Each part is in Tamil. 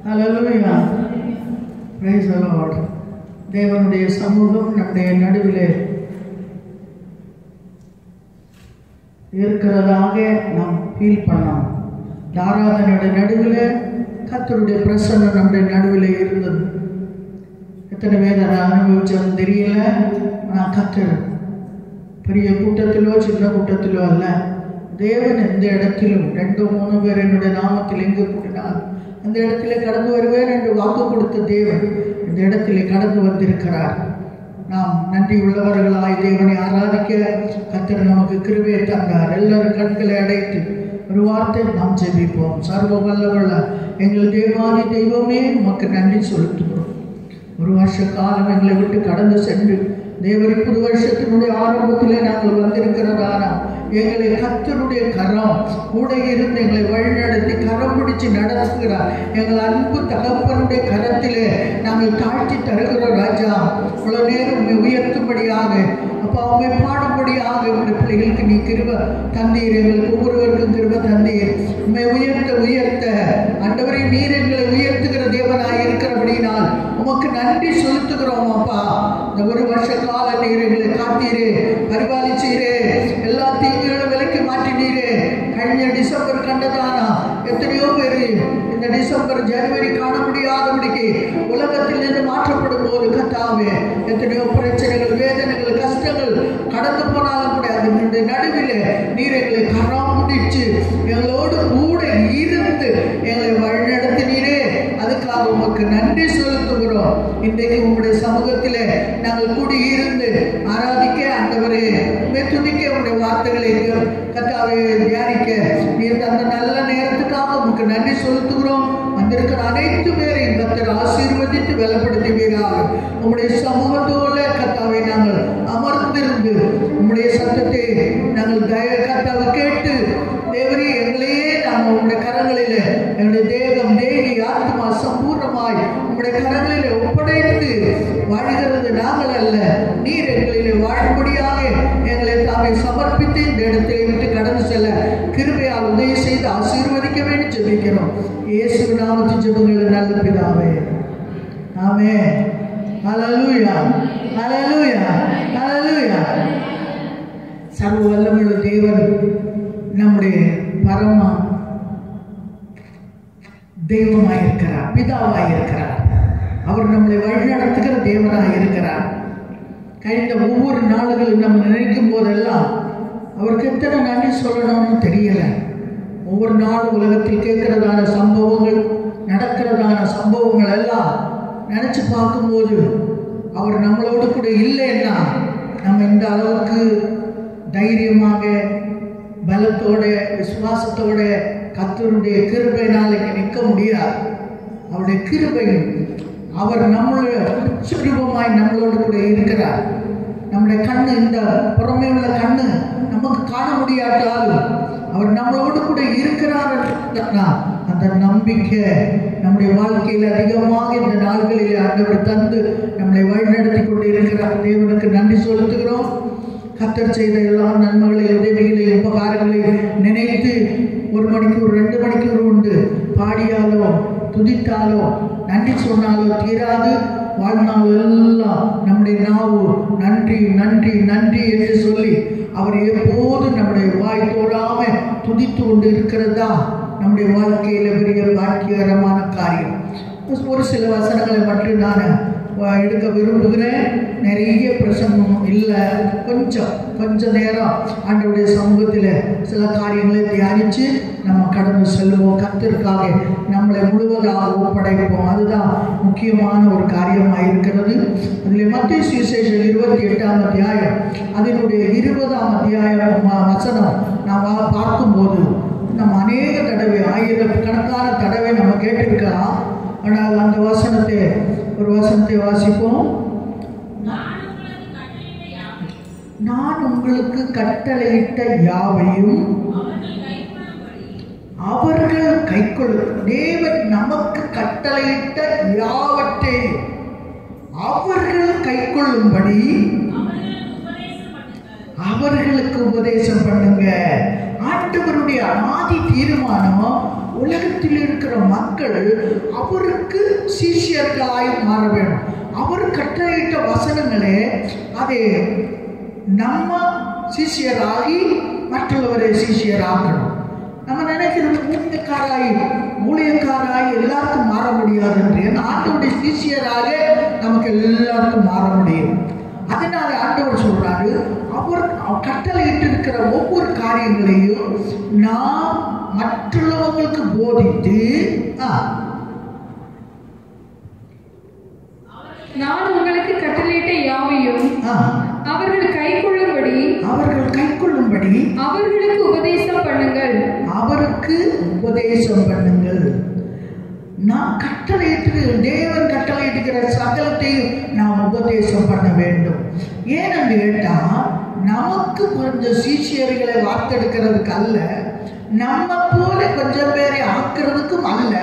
ஹalleluya praise the lord தேவனுடைய சமூகம் நம்முடைய நடுவிலே இருக்கிறதாக நாம் ஃபீல் பண்ணோம் இந்த ஆராதனையுடைய நடுவில் கத்தருடைய பிரசன்னம் நம்முடைய நடுவில் இருந்தது எத்தனை பேர் அதை அனுபவிச்சோன்னு தெரியல ஆனால் கத்தர் பெரிய கூட்டத்திலோ சின்ன கூட்டத்திலோ அல்ல தேவன் எந்த இடத்திலும் ரெண்டு மூணு பேர் என்னுடைய நாமத்தில் எங்கு கூட்டினால் அந்த இடத்திலே கடந்து வருவேன் என்று வாக்கு கொடுத்த தேவன் இந்த இடத்திலே கடந்து வந்திருக்கிறார் நாம் நன்றி உள்ளவர்களாய் தேவனை ஆராதிக்க கத்தர் நமக்கு கிருபையை தந்தார் எல்லாரும் கண்களை அடைத்து ஒரு வார்த்தை நாம் ஜெபிப்போம் சர்வ வல்லவல்ல எங்கள் தேவாதி தெய்வமே உமக்கு நன்றி செலுத்துகிறோம் ஒரு வருஷ காலம் எங்களை விட்டு கடந்து சென்று தேவரி புது வருஷத்தினுடைய ஆரம்பத்திலே நாங்கள் வந்திருக்கிறதானா எங்களை கத்தருடைய கரம் கூட இருந்து எங்களை வழிநடத்தி கரம் பிடிச்சு நடத்துகிறார் எங்கள் அன்பு தகப்பனுடைய கரத்திலே நாங்கள் தாழ்த்தி தருகிறோம் ராஜா இவ்வளவு நேரம் உண்மை உயர்த்தும்படியாக அப்பா உண்மை பாடும்படியாக உங்களுடைய பிள்ளைகளுக்கு நீ கிருப தந்தீர் எங்களுக்கு ஒவ்வொருவருக்கும் கிருப தந்தீர் உண்மை உயர்த்த உயர்த்த அண்டவரை நீர் எங்களை உயர்த்துகிற தேவனாய் இருக்கிறபடினால் உமக்கு நன்றி செலுத்துகிறோம் அப்பா இந்த ஒரு வருஷ கால நீர் எங்களை காத்தீரே பரிபாலிச்சீரே எல்லா தீங்குகளும் விலைக்கு மாற்றினீரே കഴിഞ്ഞ டிசம்பர் கண்டதானா எத்தனையோ பேர் இந்த டிசம்பர் ஜனவரி காண முடியாதபடிக்கு உலகத்தில் இருந்து மாற்றப்படும் போது கத்தாவே எத்தனையோ பிரச்சனைகள் வேதனைகள் கஷ்டங்கள் கடந்து போனாலும் கூட அதனுடைய நடுவில் நீர் எங்களை கரம் முடிச்சு எங்களோடு கூட இருந்து எங்களை வழிநடத்தினீரே அதுக்காக உமக்கு நன்றி செலுத்துகிறோம் இன்றைக்கு உங்களுடைய சமூகத்திலே நாங்கள் கூடி இருந்து ஆராதிக்க ஆண்டவரே உண்மை துதிக்க உங்களுடைய வார்த்தைகளை கத்தாவை தியானிக்க நீர் அந்த நல்ல நேரத்துக்காக உமக்கு நன்றி செலுத்துகிறோம் வந்திருக்கிற அனைத்து பேரையும் கத்தர் ஆசீர்வதித்து பலப்படுத்துவீராக உங்களுடைய சமூகத்தோடு கத்தாவை நாங்கள் அமர்ந்திருந்து உங்களுடைய சத்தத்தை நாங்கள் தய கத்தாவை கேட்டு தேவரே எங்களையே நாங்கள் உங்களுடைய கரங்களில் எங்களுடைய தேகம் தேகி ஆத்மா சம்பூர்ணமாய் உங்களுடைய கரங்களில் ஒப்படைத்து வாழ்கிறது நாங்கள் அல்ல நீர் எங்களிலே வாழும்படியாக எங்களை தாமே சமர்ப்பித்து இந்த இடத்திலே விட்டு கடந்து செல்ல கிருபையால் உதவி செய்து ஆசீர்வதிக்க வேண்டும் ஜெபிக்கிறோம் இயேசு நாமத்தின் ஜெபங்கள் நல்ல பிதாவே ஆமே ஹalleluya ஹalleluya ஹalleluya சர்வ வல்லமையுள்ள தேவன் நம்முடைய பரம தெய்வமாயிருக்கிறார் பிதாவாயிருக்கிறார் அவர் நம்மளை வழிநடத்துகிற தேவனாக இருக்கிறார் கழிந்த ஒவ்வொரு நாளுகளும் நம்ம நினைக்கும் போதெல்லாம் அவருக்கு எத்தனை நன்றி சொல்லணும்னு தெரியல ஒவ்வொரு நாளும் உலகத்தில் கேட்கிறதான சம்பவங்கள் நடக்கிறதான சம்பவங்கள் எல்லாம் நினச்சி பார்க்கும்போது அவர் நம்மளோடு கூட இல்லைன்னா நம்ம இந்த அளவுக்கு தைரியமாக பலத்தோட விசுவாசத்தோட கத்தருடைய கிருபையினால் இங்கே நிற்க முடியாது அவருடைய கிருபையும் அவர் நம்மளோட சுரூபமாய் நம்மளோடு கூட இருக்கிறார் நம்முடைய கண்ணு இந்த புறமே உள்ள கண்ணு நமக்கு காண முடியாட்டாலும் அவர் நம்மளோடு கூட இருக்கிறார் அந்த நம்பிக்கை நம்முடைய வாழ்க்கையில் அதிகமாக இந்த நாள்களில் ஆண்டவர் தந்து நம்மளை வழிநடத்தி கொண்டு இருக்கிறார் தேவனுக்கு நன்றி செலுத்துகிறோம் கத்தர் செய்த எல்லா நன்மைகளையும் உதவிகளையும் உபகாரங்களையும் நினைத்து ஒரு மணிக்கூர் ரெண்டு மணிக்கூர் உண்டு பாடியாலோ துதித்தாலோ நன்றி சொன்னாலோ தீராது வாழ்நாள் எல்லாம் நம்முடைய நாவு நன்றி நன்றி நன்றி என்று சொல்லி அவர் எப்போதும் நம்முடைய வாய் தோறாம துதித்து கொண்டு இருக்கிறதா நம்முடைய வாழ்க்கையில பெரிய பாக்கியகரமான காரியம் ஒரு சில வசனங்களை மட்டும் நான் எடுக்க விரும்புகிறேன் நிறைய பிரசங்கம் இல்லை கொஞ்சம் கொஞ்ச நேரம் ஆண்டவுடைய சமூகத்தில் சில காரியங்களை தியானித்து நம்ம கடந்து செல்வோம் கத்திற்காக நம்மளை முழுவதாக ஒப்படைப்போம் அதுதான் முக்கியமான ஒரு காரியமாக இருக்கிறது அதில் மத்திய சுவிசேஷம் இருபத்தி எட்டாம் அத்தியாயம் அதனுடைய இருபதாம் அத்தியாயம் வசனம் நாம் பார்க்கும்போது நம்ம அநேக தடவை ஆயிரக்கணக்கான தடவை நம்ம கேட்டிருக்கலாம் ஆனால் அந்த வசனத்தை ஒரு வசனத்தை வாசிப்போம் நான் உங்களுக்கு கட்டளையிட்ட யாவையும் அவர்கள் கைக்கொள்ளு தேவன் நமக்கு கட்டளையிட்ட யாவற்றை அவர்கள் கைக்கொள்ளும்படி அவர்களுக்கு உபதேசம் பண்ணுங்க ஆண்டவருடைய அனாதி தீர்மானம் உலகத்தில் இருக்கிற மக்கள் அவருக்கு சீஷியர்களாய் மாற வேண்டும் அவர் கட்டளையிட்ட வசனங்களே அது நம்ம சிஷியராகி மற்றவரை சிஷியராக்கணும் நம்ம நினைக்கிறது ஊழியக்காராய் ஊழியக்காராய் எல்லாருக்கும் மாற முடியாது என்று ஏன்னா ஆண்டவருடைய சிஷியராக நமக்கு எல்லாருக்கும் மாற முடியும் அதனால ஆண்டவர் சொல்றாரு அவர் அவர் கட்டளையிட்டு இருக்கிற ஒவ்வொரு காரியங்களையும் நாம் மற்றவர்களுக்கு போதித்து ஆ, நான் உங்களுக்கு கட்டளையிட்ட யாவையும் ஆ, அவர்கள் கைக்கொள்ளும்படி அவர்கள் கைக்கொள்ளும்படி அவர்களுக்கு உபதேசம் பண்ணுங்கள் அவருக்கு உபதேசம் பண்ணுங்கள் நாம் கட்டளையிட்டு தேவன் கட்டளையிட்டுகிற சகலத்தையும் நாம் உபதேசம் பண்ண வேண்டும் ஏனென்று கேட்டால் நமக்கு கொஞ்சம் சீஷியர்களை வார்த்தெடுக்கிறதுக்கு அல்ல நம்ம போல கொஞ்சம் பேரை ஆக்கிறதுக்கும் அல்ல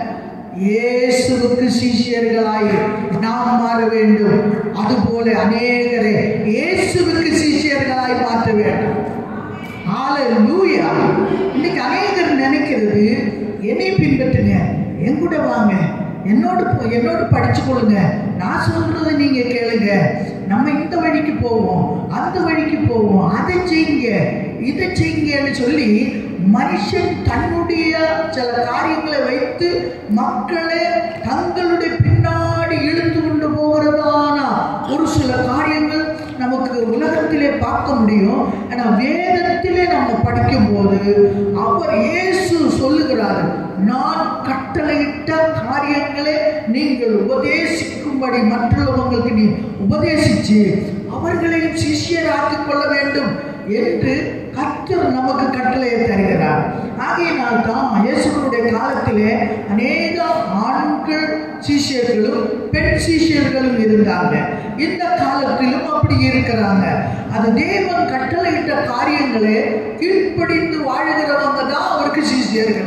இயேசுவுக்கு சீஷியர்களாய் நாம் மாற வேண்டும் அதுபோல அநேகரை இயேசுவுக்கு சீஷியர்களாய் மாற்ற வேண்டும் ஹalleluya இன்னைக்கு அநேகர் நினைக்கிறது என்னை பின்பற்றுங்க என் கூட வாங்க என்னோட போ- என்னோட படிச்சு கொள்ளுங்க நான் சொல்றது நீங்க கேளுங்க நம்ம இந்த வழிக்கு போவோம் அந்த வழிக்கு போவோம் அதை செய்யுங்க இதை செய்யுங்கன்னு சொல்லி மனுஷன் தன்னுடைய சில காரியங்களை வைத்து மக்களை தங்களுடைய பின்னாடி இழுத்து கொண்டு போகிறதான ஒரு சில காரியங்கள் நமக்கு உலகத்திலே பார்க்க முடியும் ஆனா வேதத்திலே நம்ம படிக்கும்போது அவர் இயேசு சொல்லுகிறார் நான் கட்டளையிட்ட காரியங்களை நீங்கள் உபதேசிக்கும்படி மற்றவங்களுக்கு நீ உபதேசிச்சு அவர்களையும் சிஷ்யராக்கிக் கொள்ள வேண்டும் என்று கர்த்தர் நமக்கு கட்டளையை தருகிறார் ஆகையினால் தான் இயேசுடைய காலத்திலே அநேக ஆண்கள் சிஷ்யர்களும் பெண் சிஷ்யர்களும் இருந்தாங்க இந்த காலத்திலும் அப்படி இருக்கிறாங்க அது தேவன் கட்டளையிட்ட காரியங்களை கீழ்ப்படிந்து வாழ்கிறவங்க தான் அவருக்கு சிஷ்யர்கள்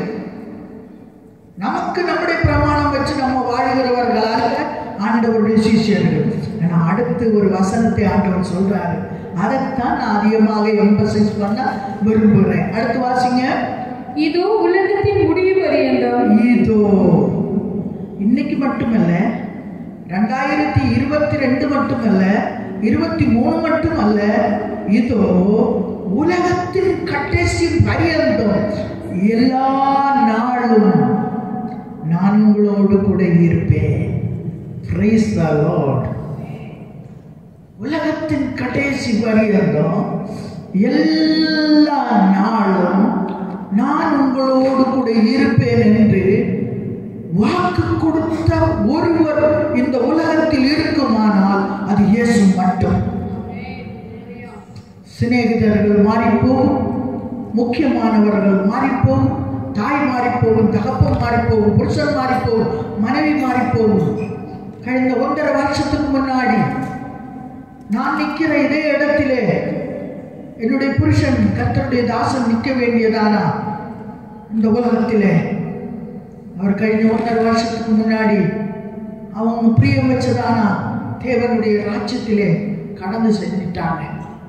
நமக்கு நம்முடைய பிரமாணம் வச்சு நம்ம வாழ்கிறவர்களாக ஆண்டவருடைய சிஷ்யர்கள் ஏன்னா அடுத்து ஒரு வசனத்தை ஆண்டவர் சொல்றாரு அதைத்தான் நான் அதிகமாக எம்பசைஸ் பண்ண விரும்புகிறேன் அடுத்து வாசிங்க இதோ உலகத்தின் முடிவு பரியந்தம் இதோ இன்னைக்கு மட்டுமல்ல ரெண்டாயிரத்தி இருபத்தி ரெண்டு மட்டுமல்ல இருபத்தி மூணு மட்டுமல்ல இதோ உலகத்தின் கடைசி பரியந்தம் எல்லா நாளும் நான் உங்களோடு கூட இருப்பேன் Praise the Lord. உலகத்தின் கடைசி பரியந்தம் எல்லா நாளும் நான் உங்களோடு கூட இருப்பேன் என்று வாக்கு கொடுத்த ஒருவர் இந்த உலகத்தில் இருக்குமானால் அது இயேசு மட்டும் சிநேகிதர்கள் மாறிப்போகும் முக்கியமானவர்கள் மாறிப்போகும் தாய் மாறிப்போகும் தகப்பன் மாறிப்போகும் புருஷன் மாறிப்போகும் மனைவி மாறிப்போகும் கடந்த ஒன்றரை வருஷத்துக்கு முன்னாடி நான் நிற்கிற இதே இடத்திலே என்னுடைய புருஷன் கர்த்தருடைய தாசன் நிற்க வேண்டியதானா இந்த உலகத்திலே அவர் കഴിഞ്ഞ ஒன்றரை வருஷத்துக்கு முன்னாடி அவங்க பிரியம் வச்சதானா தேவனுடைய ராஜ்யத்திலே கடந்து செஞ்சிட்டாங்க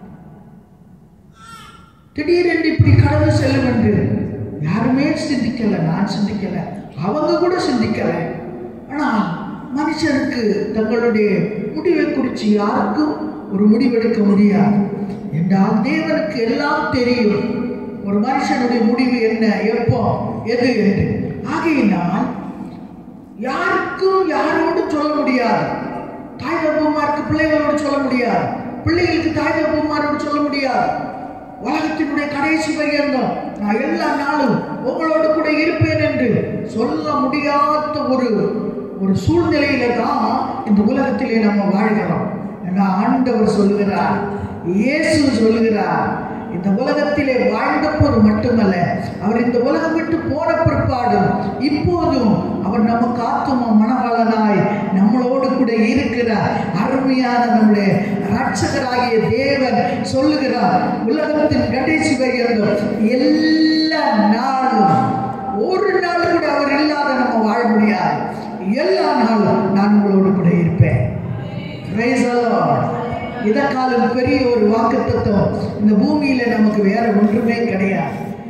திடீரென்று இப்படி கடந்து செல்லும் என்று யாருமே சிந்திக்கல நான் சிந்திக்கல அவங்க கூட சிந்திக்கல ஆனா மனுஷனுக்கு தங்களுடைய முடிவை குறித்து யாருக்கும் ஒரு முடிவெடுக்க முடியாது என்றால் தேவனுக்கு எல்லாம் தெரியும் ஒரு மனுஷனுடைய முடிவு என்ன எப்போ எது என்று ஆகையினால் யாருக்கும் யாரோடு சொல்ல முடியாது தாய் தப்புமாருக்கு பிள்ளைகளோடு சொல்ல முடியாது பிள்ளைகளுக்கு தாய் தப்புமாரோடு சொல்ல முடியாது உலகத்தினுடைய கடைசி பரியந்தம் நான் எல்லா நாளும் உங்களோடு கூட இருப்பேன் என்று சொல்ல முடியாத ஒரு ஒரு சூழ்நிலையில தான் இந்த உலகத்திலே நம்ம வாழ்கிறோம் ஏன்னா ஆண்டவர் சொல்லுகிறார் இயேசு சொல்லுகிறார் இந்த உலகத்திலே வாழ்ந்த போது மட்டுமல்ல அவர் இந்த உலகம் விட்டு போன பிற்பாடும் இப்போதும் அவர் நமக்கு ஆத்தும மனவளனாய் நம்மளோடு கூட இருக்கிறார் அருமையான நம்முடைய ரட்சகராகிய தேவன் சொல்லுகிறார் உலகத்தின் கடைசி பரியந்தம் எல்லா நாளும் ஒரு நாள் கூட அவர் இல்லாத நம்ம வாழ முடியாது எல்லா நாளும் நான் உங்களோடு கூட இருப்பேன் Praise the Lord. இதற்காலம் பெரிய ஒரு வாக்குத்தத்தம் இந்த பூமியில நமக்கு வேற ஒன்றுமே கிடையாது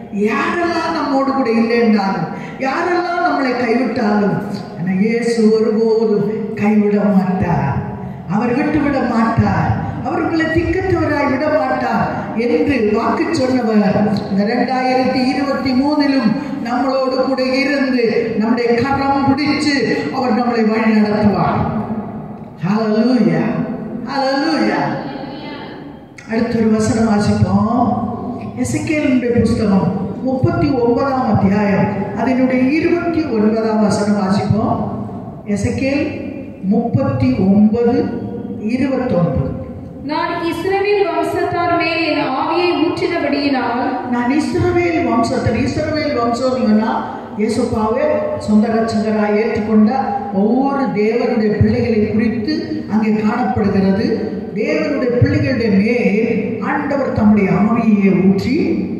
யாரெல்லாம் நம்மோடு கூட இல்லை என்றாலும் யாரெல்லாம் நம்மளை கைவிட்டாலும் ஆனால் இயேசு ஒருபோதும் கைவிட மாட்டார் அவர் விட்டு விட மாட்டார் அவர் உங்களை திக்கற்றவராய் விட மாட்டார் என்று வாக்கு சொன்னவர் இந்த ரெண்டாயிரத்தி இருபத்தி மூணிலும் நம்மளோடு கூட இருந்து நம்முடைய கரம் பிடிச்சு அவர் நம்மளை வழி நடத்துவார் ஹalleluya ஹalleluya அடுத்த ஒரு வசனம் வாசிப்போம் எசக்கேலுடைய புஸ்தகம் முப்பத்தி ஒன்பதாம் அத்தியாயம் அதனுடைய இருபத்தி ஒன்பதாம் வசனம் வாசிப்போம் எசக்கேல் முப்பத்தி ஒன்பது இருபத்தொன்பது நான் இஸ்ரவேல் வம்சத்தார் மேல் என் ஆவியை ஊற்றினபடியினால் நான் இஸ்ரவேல் வம்சத்தில் இஸ்ரவேல் வம்சம்னா இயேசுப்பாவே சொந்த ரட்சகராய் ஏற்றுக்கொண்ட ஒவ்வொரு தேவனுடைய பிள்ளைகளை குறித்து அங்கே காணப்படுகிறது தேவனுடைய பிள்ளைகளுடைய மேல் ஆண்டவர் தம்முடைய ஆவியை ஊற்றி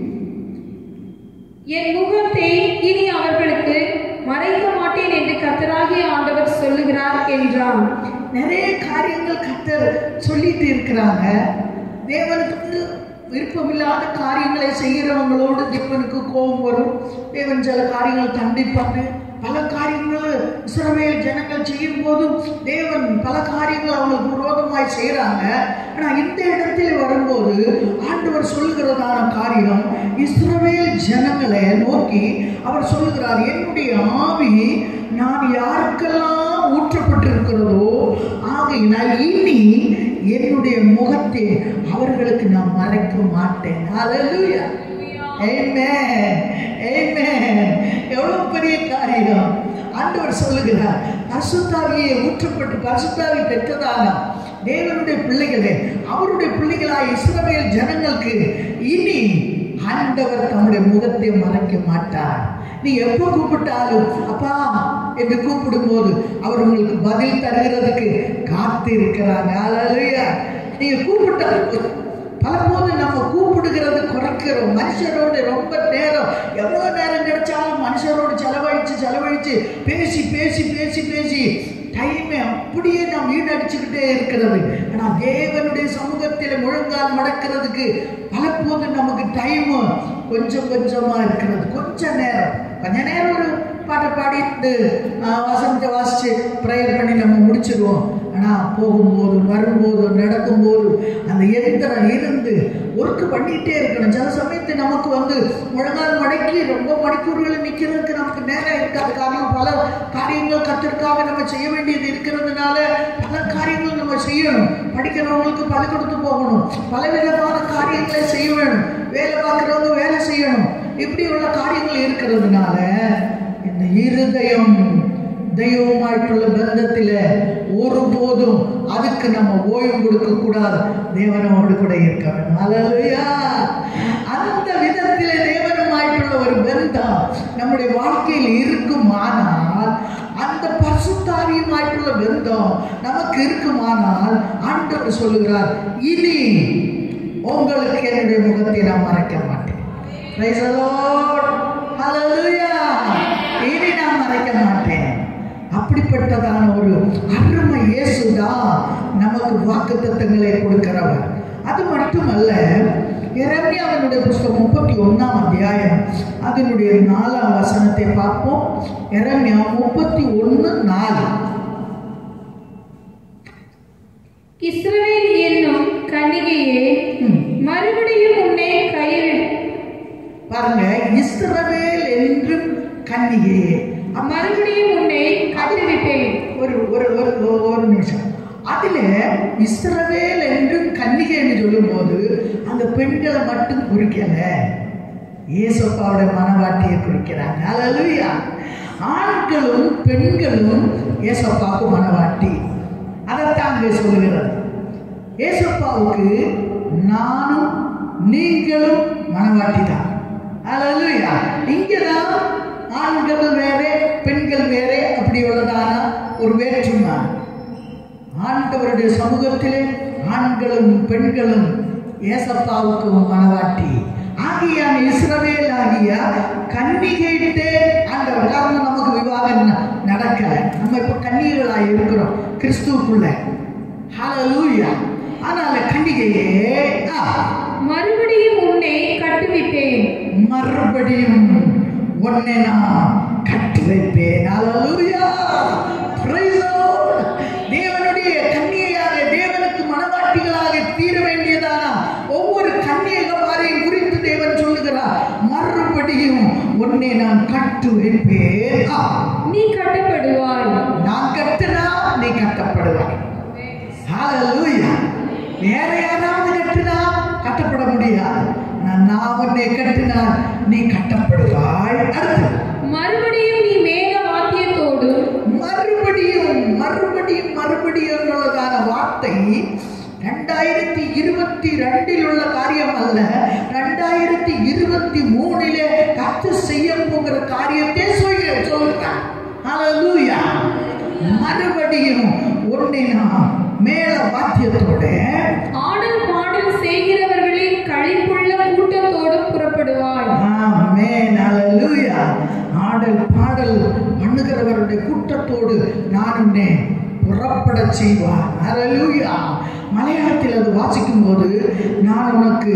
என் முகத்தை இனி அவர்களுக்கு மறைக்க மாட்டேன் என்று கர்த்தராகிய ஆண்டவர் சொல்லுகிறார் என்றான் நிறைய காரியங்கள் கத்தர் சொல்லிட்டு இருக்கிறாங்க தேவனுக்கு வந்து விருப்பமில்லாத காரியங்களை செய்கிறவங்களோடு தேவனுக்கு கோபம் வரும் தேவன் சில காரியங்கள் தண்டிப்பாரு பல காரியங்கள் இஸ்ரவேல் ஜனங்கள் செய்யும் போதும் தேவன் பல காரியங்கள் அவங்களுக்கு விரோதமாய் செய்கிறாங்க ஆனால் இந்த இடத்தில் வரும்போது ஆண்டவர் சொல்கிறதான காரியம் இஸ்ரவேல் ஜனங்களை நோக்கி அவர் சொல்லுகிறார் என்னுடைய ஆவி நான் யாருக்கெல்லாம் ஊற்றப்பட்டிருக்கிறதோ ஆகையினால் இனி என்னுடைய முகத்தை அவர்களுக்கு நான் மறைக்க மாட்டேன் ஹalleluya ஆமென் ஆமென் எவ்வளவு பெரிய காரியம் ஆண்டவர் சொல்லுகிறார் பசுத்தாவியை ஊற்றப்பட்டு பசுத்தாவி பெற்றதான தேவனுடைய பிள்ளைகளே அவருடைய பிள்ளைகளாய் இஸ்ரவேல் ஜனங்களுக்கு இனி ஆண்டவர் தம்முடைய முகத்தை மறைக்க மாட்டார் நீ எப்போ கூப்பிட்டாலும் அப்பா என்று கூப்பிடும்போது அவர் உங்களுக்கு பதில் தருகிறதுக்கு காத்து இருக்கிறாங்க அல்லையா நீங்க கூப்பிட்டா பலபோது நம்ம கூப்பிடுகிறது குறைக்கிறோம் மனுஷரோடு ரொம்ப நேரம் எவ்வளோ நேரம் கிடைச்சாலும் மனுஷரோடு செலவழிச்சு செலவழிச்சு பேசி பேசி பேசி பேசி டைமை அப்படியே நாம் வீணடிச்சுக்கிட்டே இருக்கிறது ஆனால் தேவனுடைய சமூகத்தில் முழங்கால் மடக்கிறதுக்கு பலபோது நமக்கு டைமு கொஞ்சம் கொஞ்சமாக இருக்கிறது கொஞ்ச நேரம் கொஞ்ச நேரம் ஒரு பாட்டை பாடிட்டு ஆஹ், வசனத்தை வாசித்து ப்ரேயர் பண்ணி நம்ம முடிச்சிடுவோம் ஆனால் போகும்போது வரும்போது நடக்கும்போது அந்த எந்திரம் இருந்து ஒர்க்கு பண்ணிகிட்டே இருக்கணும் சில சமயத்து நமக்கு வந்து முழங்கால் மடக்கி ரொம்ப மணிக்கூறுகளை நிற்கிறதுக்கு நமக்கு நேரம் இருக்காது காரணம் பல காரியங்கள் கத்திற்காக நம்ம செய்ய வேண்டியது இருக்கிறதுனால பல காரியங்கள் நம்ம செய்யணும் படிக்கிறவங்களுக்கு பள்ளிக்கூடத்து போகணும் பலவிதமான காரியங்களை செய்ய வேணும் வேலை பார்க்குறவங்க வேலை செய்யணும் இப்படி உள்ள காரியங்கள் இருக்கிறதுனால இந்த இருதயம் தெய்வமாയിട്ടുള്ള பந்தத்தில் ஒருபோதும் அதுக்கு நம்ம ஓய்வு கொடுக்க கூடாது தேவனோடு கூட இருக்க வேண்டும் அல்லையா அந்த விதத்தில் தேவனுமாയിട്ടുള്ള ஒரு பந்தம் நம்முடைய வாழ்க்கையில் இருக்குமானால் அந்த பசுத்தாவியுமாയിട്ടുള്ള பந்தம் நமக்கு இருக்குமானால் ஆண்டவர் சொல்லுகிறார் இனி உங்களுக்கு என்னுடைய முகத்தை நான் மறைக்க மாட்டேன் Praise the Lord. Hallelujah. இனி நான் மறைக்க மாட்டேன் அப்படிப்பட்டதான ஒரு அருமை இயேசுதான் நமக்கு வாக்கு தத்தங்களை கொடுக்கிறவர் அது மட்டுமல்ல எரமியாவினுடைய புஸ்தகம் முப்பத்தி ஒன்றாம் அத்தியாயம் அதனுடைய நாலாம் வசனத்தை பார்ப்போம் எரமியா முப்பத்தி ஒன்று நாலு இஸ்ரவேல் என்னும் கன்னிகையே ம். மறுபடியும் உன்னை கையில் பாருங்க இஸ்ரவேல் என்றும் கன்னிகையே அம்மா மறுபடியும் உன்னை கட்டுவிப்பேன் ஒரு ஒரு ஒரு ஒரு நிமிஷம் அதில் இஸ்ரவேல் என்று கன்னிகைன்னு சொல்லும்போது அந்த பெண்களை மட்டும் குறிக்கல ஏசப்பாவோட மனவாட்டியை குறிக்கிறாங்க அல்லா ஆண்களும் பெண்களும் ஏசப்பாவுக்கு மனவாட்டி அதைத்தான் அங்கே சொல்லுகிறது ஏசப்பாவுக்கு நானும் நீங்களும் மனவாட்டி தான் அல்லா இங்கே தான் ஆண்கள் வேறே பெண்கள் வேறே அப்படி உள்ளதான ஒரு வேற்றுமை ஆண்டவருடைய சமூகத்திலே ஆண்களும் பெண்களும் ஏசப்பாவுக்கு மனவாட்டி ஆகிய இஸ்ரவேல் ஆகிய கன்னிகையிட்டே ஆண்டவர் காரணம் நமக்கு விவாகம் ந- நடக்கல நம்ம இப்போ கன்னிகளாக இருக்கிறோம் கிறிஸ்துவுக்குள்ள ஹalleluya அதனால கன்னிகையே ஆ, மறுபடியும் உன்னை கட்டுவிப்பேன் மறுபடியும் உன்னை நான் கட்டி வைப்பேன் Hallelujah. Praise the Lord. தேவனுடைய கன்னிகையாக தேவனுக்கு மனவாட்டிகளாக தீர வேண்டியதான ஒவ்வொரு கன்னியகமாரையும் குறித்து தேவன் சொல்லுகிறார் மறுபடியும் உன்னை நான் கட்டு வைப்பேன் ஆ, நீ கட்டப்படுவாய் நான் கட்டுனா நீ கட்டப்படுவாய் ஹalleluya வேற யாராவது கட்டினா கட்டப்பட முடியாது நான் நான் உன்னை கட்டினால் நீ கட்டப்படுவாய் அடுத்து மறுபடியும் நீ மேக வாத்தியத்தோடும் மறுபடியும் மறுபடியும் மறுபடியும் உள்ளதான வார்த்தை ரெண்டாயிரத்தி இருபத்தி ரெண்டில் உள்ள காரியம் அல்ல ரெண்டாயிரத்தி இருபத்தி மூணிலே கத்து செய்ய போகிற காரியத்தை சொல்ல சொல்றான் ஹalleluya மறுபடியும் உன்னை நான் மேல வாத்தியத்தோட ஆடல் பாடல் செய்கிறவர்களின் கழிப்புள்ள கூட்டத்தோடும் புறப்படுவாய் ஆமென் ஹalleluya ஆடல் பாடல் பண்ணுகிறவருடைய கூட்டத்தோடு நான் உன்னை புறப்பட செய்வார் ஹalleluya மலையாளத்தில் அது வாசிக்கும் போது நான் உனக்கு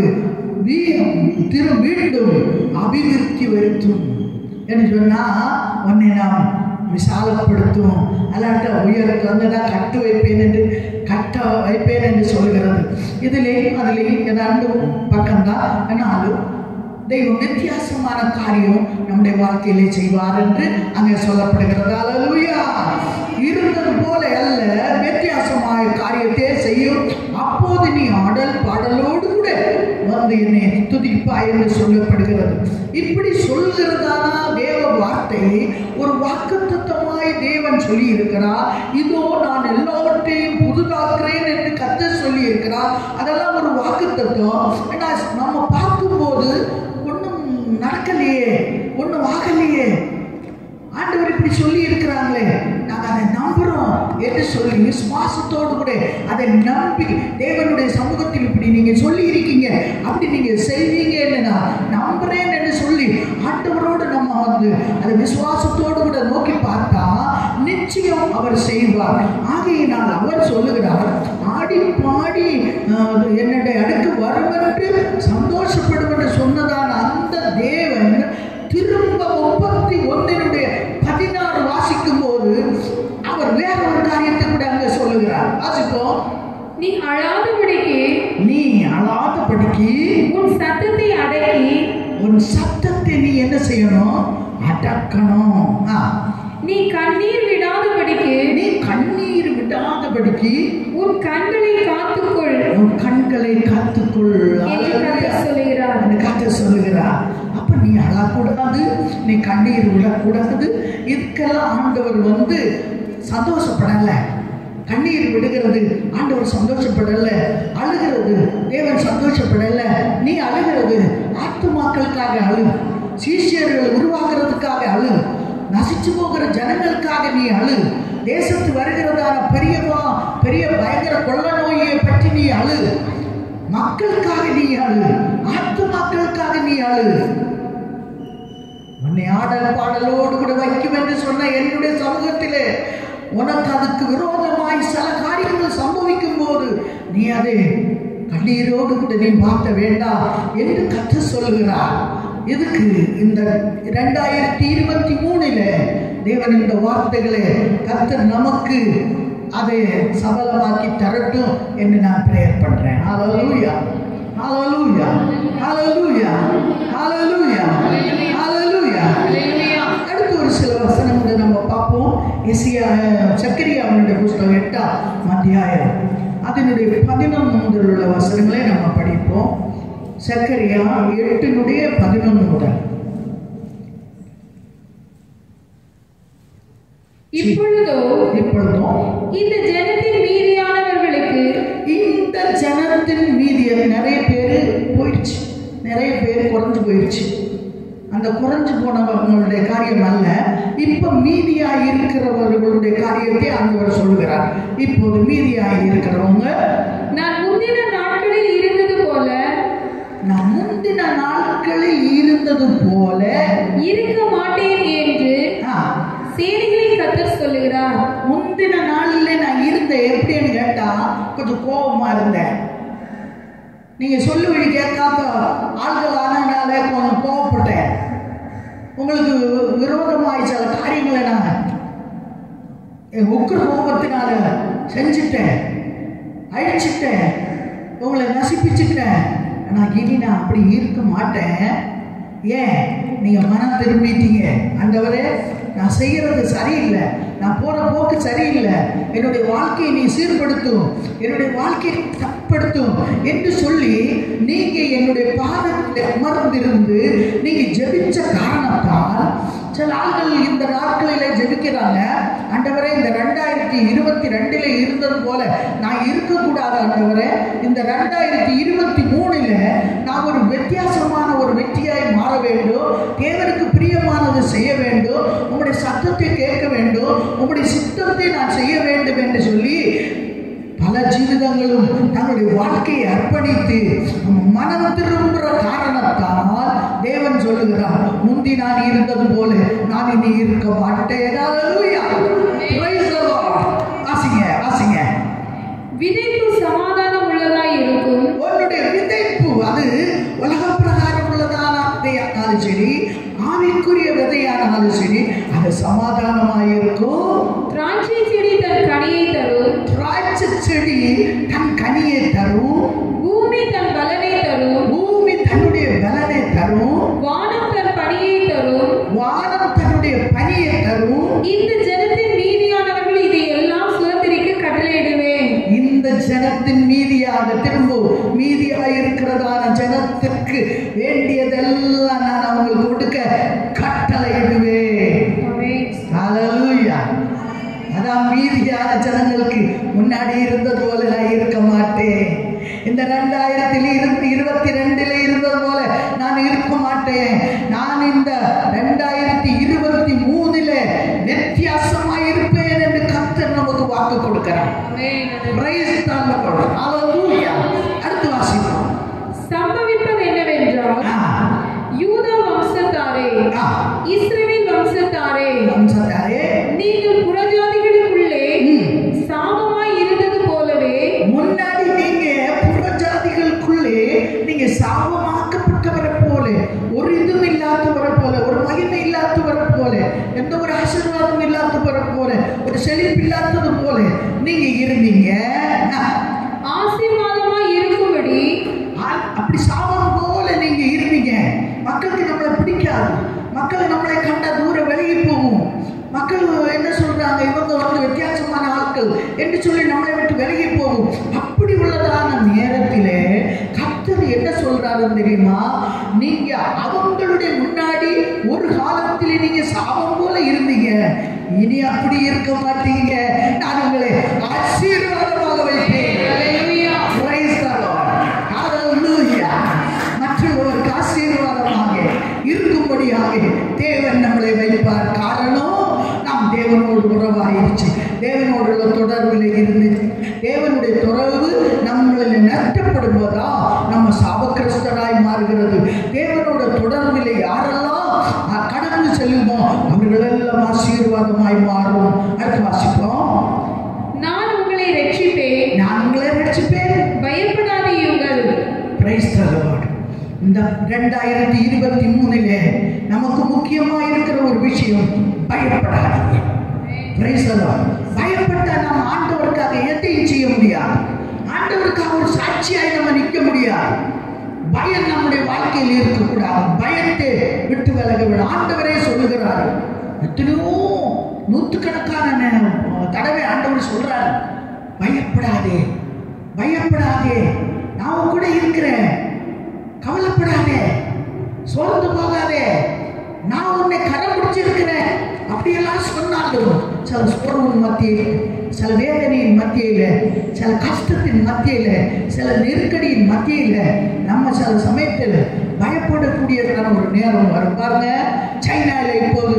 வீ- திரு மீண்டும் அபிவிருத்தி வருத்தும் என்று சொன்னா உன்னை நாம் விசாலப்படுத்தும் அல்லாட்ட உயரத்து வந்து நான் கட்டு வைப்பேன் என்று கட்ட வைப்பேன் என்று சொல்கிறது இதிலே அதிலே ஏதாண்டு பக்கம்தான் என்னாலும் தெய்வம் வித்தியாசமான காரியம் நம்முடைய வாழ்க்கையிலே செய்வார் என்று அங்கே சொல்லப்படுகிறது அல்லேலூயா இருந்தது போல அல்ல வித்தியாசമായ காரியத்தை செய்யும் அப்போது நீ ஆடல் பாடலோடு கூட வந்து என்னை துதிப்பாய் என்று சொல்லப்படுகிறது இப்படி சொல்கிறதானா தேவ வார்த்தை ஒரு வாக்குத்தத்தமாய் தேவன் சொல்லி இருக்கிறார் இதோ நான் எல்லாவற்றையும் புதுதாக்குறேன் என்று கத்த சொல்லி இருக்கிறார் அதெல்லாம் ஒரு வாக்குத்தத்தம் ஏன்னா நம்ம பார்க்கும்போது ஒன்றும் நடக்கலையே ஒன்றும் ஆகலையே ஆண்டவர் இப்படி சொல்லி இருக்கிறாங்களே நாங்கள் அதை நம்புறோம் என்று சொல்லி விசுவாசத்தோடு கூட அதை நம்பி தேவனுடைய சமூகத்தில் இப்படி நீங்க சொல்லி இருக்கீங்க அப்படி நீங்க செய்வீங்கன்னு நான் நம்புறேன் என்று சொல்லி ஆண்டவரோடு நம்ம வந்து அதை விசுவாசத்தோடு கூட நோக்கி பார்த்தா நிச்சயம் அவர் செய்வார் ஆகையினால் அவர் சொல்லுகிறார் ஆடி பாடி அஹ், என்னுடைய அடுக்கு வரும் என்று சந்தோஷப்படும் என்று சொன்னதான அந்த தேவன் திரும்ப முப்பத்தி ஒன்றினுடைய பதினாறு வாசிக்கும் போது அவர் வேற ஒரு காரியத்தை கூட அங்க சொல்லுகிறார் வாசிப்போம் நீ அழாதபடிக்கு நீ அழாதபடிக்கு உன் சத்தத்தை அடக்கி உன் சத்தத்தை நீ என்ன செய்யணும் அடக்கணும் ஆ. நீ கண்ணீர் விடாதபடிக்கு நீ கண்ணீர் விடாதபடிக்கு உன் கண்களை காத்துக்கொள் உன் கண்களை காத்துக்கொள் என்று கர்த்தர் சொல்லுகிறார் என்று கர்த்தர் சொல்லுகிறார் அப்ப நீ அழக்கூடாது நீ கண்ணீர் விடக்கூடாது இதுக்கெல்லாம் ஆண்டவர் வந்து சந்தோஷப்படல கண்ணீர் விடுகிறது ஆண்டவர் சந்தோஷப்படல அழுகிறது தேவன் சந்தோஷப்படல நீ அழுகிறது ஆத்துமாக்களுக்காக அழு சீஷியர்கள் உருவாக்குறதுக்காக அழு நசிச்சு போகிற ஜனங்களுக்காக நீ அழு தேசத்து வருகிறதான பெரியவா பெரிய பயங்கர கொள்ள நோயை பற்றி நீ அழு மக்களுக்காக நீ அழு ஆத்து மக்களுக்காக நீ அழு உன்னை ஆடல் பாடலோடு கூட வைக்கும் என்று சொன்ன என்னுடைய சமூகத்திலே உனக்கு அதுக்கு விரோதமாய் சில காரியங்கள் சம்பவிக்கும் போது நீ அதை கண்ணீரோடு கூட நீ பார்க்க வேண்டாம் என்று கற்று சொல்லுகிறார் இதுக்கு இந்த ரெண்டாயிரத்தி இருபத்தி மூணுல தேவன் இந்த வார்த்தைகளை கர்த்தர் நமக்கு அதை சபலமாக்கி தரட்டும் என்று நான் பிரேயர் பண்றேன் ஹalleluya ஹalleluya ஹalleluya ஹalleluya ஹalleluya அடுத்து ஒரு சில வசனங்களை நம்ம பார்ப்போம் எசியா சக்கரியாவுடைய புஸ்தகம் எட்டாம் அத்தியாயம் அதனுடைய பதினொன்று முதல் உள்ள வசனங்களை நம்ம படிப்போம் சக்கரியா எட்டினுடைய பதினொன்று முதல் இப்பொழுதோ இப்பொழுதும் இந்த ஜனத்தின் மீதியானவர்களுக்கு இந்த ஜனத்தின் மீதி நிறைய பேர் போயிடுச்சு நிறைய பேர் குறைஞ்சு போயிடுச்சு அந்த குறைஞ்சு போனவர்களுடைய காரியம் அல்ல இப்போ மீதியாக இருக்கிறவர்களுடைய காரியத்தை ஆண்டவர் சொல்கிறார் இப்போது மீதியாக இருக்கிறவங்க நான் முந்தின நாட்களில் இருந்தது போல நான் முந்தின நாட்களில் இருந்தது போல இருக்க மாட்டேன் என்று ஆ, சேனைகளின் கர்த்தர் சொல்லுகிறார் முந்தின நாளில் நான் இருந்தேன் எப்படின்னு கேட்டா கொஞ்சம் கோபமா இருந்தேன் நீங்க சொல்லு வழி கேட்காத ஆள்கள் ஆனதுனால கொஞ்சம் கோவப்பட்டேன் உங்களுக்கு விரோதமாய் சில காரியங்களை நான் என் உக்கிர கோபத்தினால செஞ்சுட்டேன் அழிச்சிட்டேன் உங்களை நசிப்பிச்சுட்டேன் நான் இனி நான் அப்படி இருக்க மாட்டேன் ஏன் நீங்கள் மனம் திரும்பிட்டீங்க ஆண்டவரே நான் செய்கிறது சரியில்லை நான் போகிற போக்கு சரியில்லை என்னுடைய வாழ்க்கையை நீ சீர்படுத்தும் என்னுடைய வாழ்க்கையை தப்படுத்தும் என்று சொல்லி நீங்கள் என்னுடைய பாதத்தில் அமர்ந்திருந்து நீங்கள் ஜெபிச்ச காரணத்தால் சில ஆள்கள் இந்த நாட்களில ஜெபிக்கிறாங்க ஆண்டவரே இந்த ரெண்டாயிரத்தி இருபத்தி ரெண்டுல இருந்தது போல நான் இருக்கக்கூடாது ஆண்டவரே இந்த ரெண்டாயிரத்தி இருபத்தி மூணுல நான் ஒரு வித்தியாசமான ஒரு வெற்றியாய் மாற வேண்டும் தேவனுக்கு பிரியமானது செய்ய வேண்டும் உங்களுடைய சத்தத்தை கேட்க வேண்டும் உங்களுடைய சித்தத்தை நான் செய்ய வேண்டும் என்று சொல்லி பல ஜீவிதங்களும் தங்களுடைய வாழ்க்கையை அர்ப்பணித்து மனம் திரும்புகிற காரணத்தால் தேவன் சொல்லுகிறார் முந்தி நான் இருந்தது போல நான் இனி இருக்க மாட்டேன் Hallelujah. Praise the Lord. வாசிங்க வாசிங்க விதைப்பு சமாதானம் உள்ளதாய் இருக்கும் உன்னுடைய விதைப்பு அது உலக பிரகாரம் உள்ளதான விதையானாலும் சரி ஆவிக்குரிய விதையானாலும் சரி அது சமாதானமாக இருக்கும் திராட்சை செடி தன் கனியை தரும் திராட்சை செடி தன் கனியை தரும் பூமி தன் பலனை தரும் பூமி தன்னுடைய பலனை தரும் வானம் தன் பணியை தரும் வானம் தன்னுடைய பனியை தரும் இந்த ஜனத்தின் மீதியானவர்கள் இதை எல்லாம் சுதந்திரிக்க கட்டளையிடுவேன் இந்த ஜனத்தின் மீதியாக திரும்ப மீதியாக இருக்கிறதான ஜனத்திற்கு வேண்டியதெல்லாம் நான் அவங்களுக்கு கொடுக்க கட்டளையிடுவேன் ஆமென். ஹalleluya அதான் மீதியான ஜனங்களுக்கு முன்னாடி இருந்தது போல நான் இருக்க மாட்டேன் இந்த ரெண்டாயிரத்தில் இருந்து இருபத்தி ரெண்டுல இருந்தது போல நான் இருக்க மாட்டேன் நான் இந்த ரெண்டாயிரத்தி இருபத்தி மூணுல வித்தியாசமாய் இருப்பேன் என்று கர்த்தர் நமக்கு வாக்கு கொடுக்கிறார் ஆமென். Praise the Lord. Hallelujah. அடுத்து வாசிப்போம் சம்பவிப்பது என்னவென்றால் ஆ, யூதா வம்சத்தாரே ஆ, இஸ்ரவேல் வம்சத்தாரே வம்சத்தாரே, நீங்கள் புறஜாதிகளுக்குள்ளே ம். சாபமாய் இருந்தது போலவே முன்னாடி நீங்க புறஜாதிகளுக்குள்ளே நீங்க சாபமாக்கப்பட்டவரை போல ஒரு இதுவும் இல்லாதவரை போல ஒரு மகிமை இல்லாதவரை போல எந்த ஒரு ஆசீர்வாதம் இல்லாதவரை போல ஒரு செழிப்பு இல்லாதது போல நீங்க இருந்தீங்க ஆ, ஆசீர்வாதமாய் இருக்கும்படி ஆ- அப்படி சாபம் போல நீங்க இருந்தீங்க மக்களுக்கு நம்மளை பிடிக்காது மக்கள் நம்மளை கண்டா தூரம் விலகி போகும் மக்கள் என்ன சொல்றாங்க இவங்க வந்து வித்தியாசமான ஆட்கள் என்று சொல்லி நம்மளை விட்டு விலகி போகும் அப்படி உள்ளதான நேரத்திலே கர்த்தர் என்ன சொல்றாருன்னு தெரியுமா நீங்க அவங்களுடைய முன்னாடி ஒரு காலத்திலே நீங்க சாபம் போல இருந்தீங்க இனி அப்படி இருக்க மாட்டீங்க நான் உங்களை ஆசீர்வாதமாக வைப்பேன் Hallelujah. Praise the Lord. Hallelujah. மற்றவருக்கு ஆசீர்வாதமாக இருக்கும்படியாக தேவன் நம்மளை வைப்பார் காரணம் நாம் தேவனோடு உறவாயிருச்சு தேவனோடு உள்ள தொடர்பில் இருந்துச்சு தேவனுடைய தொடர்பு நம்மளில் நஷ்டப்படும் போதா நம்ம சாபக்கிறிஸ்தராய் மாறுகிறது தேவனோட தொடர்பில் யாரெல்லாம் அஹ், கடந்து செல்லுமோ அவர்களெல்லாம் ஆசீர்வாதமாய் மாறும் அடுத்து வாசிப்போம் நான் உங்களை ரட்சிப்பேன் நான் உங்களை ரட்சிப்பேன் பயப்படாதீர்கள் Praise the Lord. இந்த ரெண்டாயிரத்தி இருபத்தி மூணுல நமக்கு முக்கியமா இருக்கிற ஒரு விஷயம் பயப்படாதீங்க Praise the Lord. பயப்பட்டா நம்ம ஆண்டவருக்காக எதையும் செய்ய முடியாது ஆண்டவருக்காக ஒரு சாட்சியாய் நம்ம நிற்க முடியாது பயம் நம்முடைய வாழ்க்கையில் இருக்கக்கூடாது பயத்தை விட்டு விலக விட ஆண்டவரே சொல்லுகிறார் எத்தனையோ நூற்றுக்கணக்கான நே- தடவை ஆண்டவர் சொல்றாரு பயப்படாதே பயப்படாதே நான் உன் கூட இருக்கிறேன் கவலைப்படாதே சோர்ந்து போகாதே நான் உன்னை கரம் பிடிச்சிருக்கிறேன் அப்படியெல்லாம் சொன்னாலும் சில சோர்வின் மத்தியில் சில வேதனையின் மத்தியில் சில கஷ்டத்தின் மத்தியில் சில நெருக்கடியின் மத்தியில் நம்ம சில சமயத்தில் பயப்படக்கூடியதான ஒரு நேரம் வரும் பாருங்க சைனாவில் இப்போது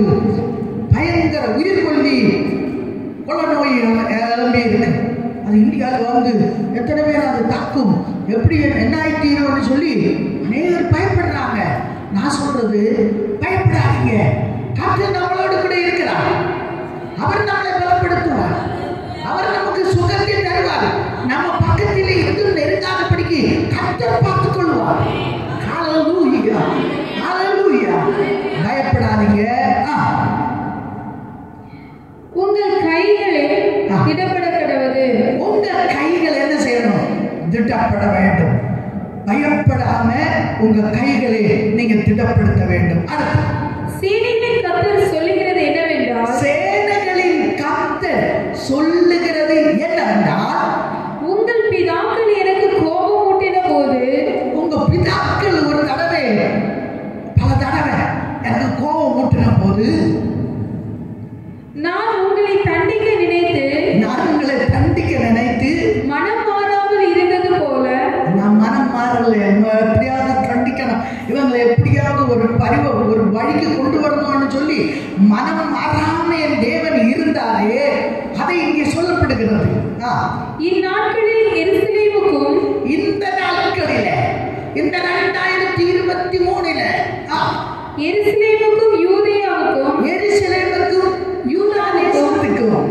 பயங்கர உயிர்கொல்லி கொள்ள நோய் எழும்பி இருக்கு அது இந்தியாவில் வந்து எத்தனை பேர் அது தாக்கும் எப்படி என்ன ஆயிட்டீரோன்னு சொல்லி அநேகர் பயப்படுறாங்க நான் சொல்றது பயப்படாதீங்க காற்று நம்மளோடு கூட இருக்கிறார் அவர் நம்மளை பலப்படுத்துவார் அவர் நமக்கு சுகத்தை தருவார் நம்ம பக்கத்தில் இருந்து நெருங்காதபடிக்கு கத்தர் பார்க்க உங்கள் கைகளில் ஆ. இடப்பட கிடவது உங்க கைகள் என்ன செய்யணும் திட்டப்பட வேண்டும் பயப்படாம உங்க கைகளை நீங்க திடப்படுத்த வேண்டும் அடுத்து சீனிகளின் கத்தர் சொல்லுகிறது என்னவென்றால் சேனைகளின் கர்த்தர் சொல்லுகிறது என்னவென்றால் உங்கள் பிதாக்கள் எனக்கு கோபம் ஊட்டின போது உங்க பிதாக்கள் ஒரு தடவை பல தடவை எனக்கு கோபம் ஊட்டின போது நான் உங்களை தண்டிக்க நினைத்து நான் உங்களை தண்டிக்க நினைத்து மனம் மாறாமல் இருந்தது போல நான் மனம் மாறல இவங்க எப்படியாவது கண்டிக்கணும் இவங்களை எப்படியாவது ஒரு பரிவ ஒரு வழிக்கு கொண்டு வரணும்னு சொல்லி மனம் மாறாம என் தேவன் இருந்தாரே அதை இங்கே சொல்லப்படுகிறது ஆ, இந்நாட்களில் எருசலேமுக்கும் இந்த நாட்களில இந்த ரெண்டாயிரத்தி இருபத்தி மூணுல ஆ, எருசலேமுக்கும் யூதேயாவுக்கும் எருசலேமுக்கும் யூதா தேசத்துக்கும்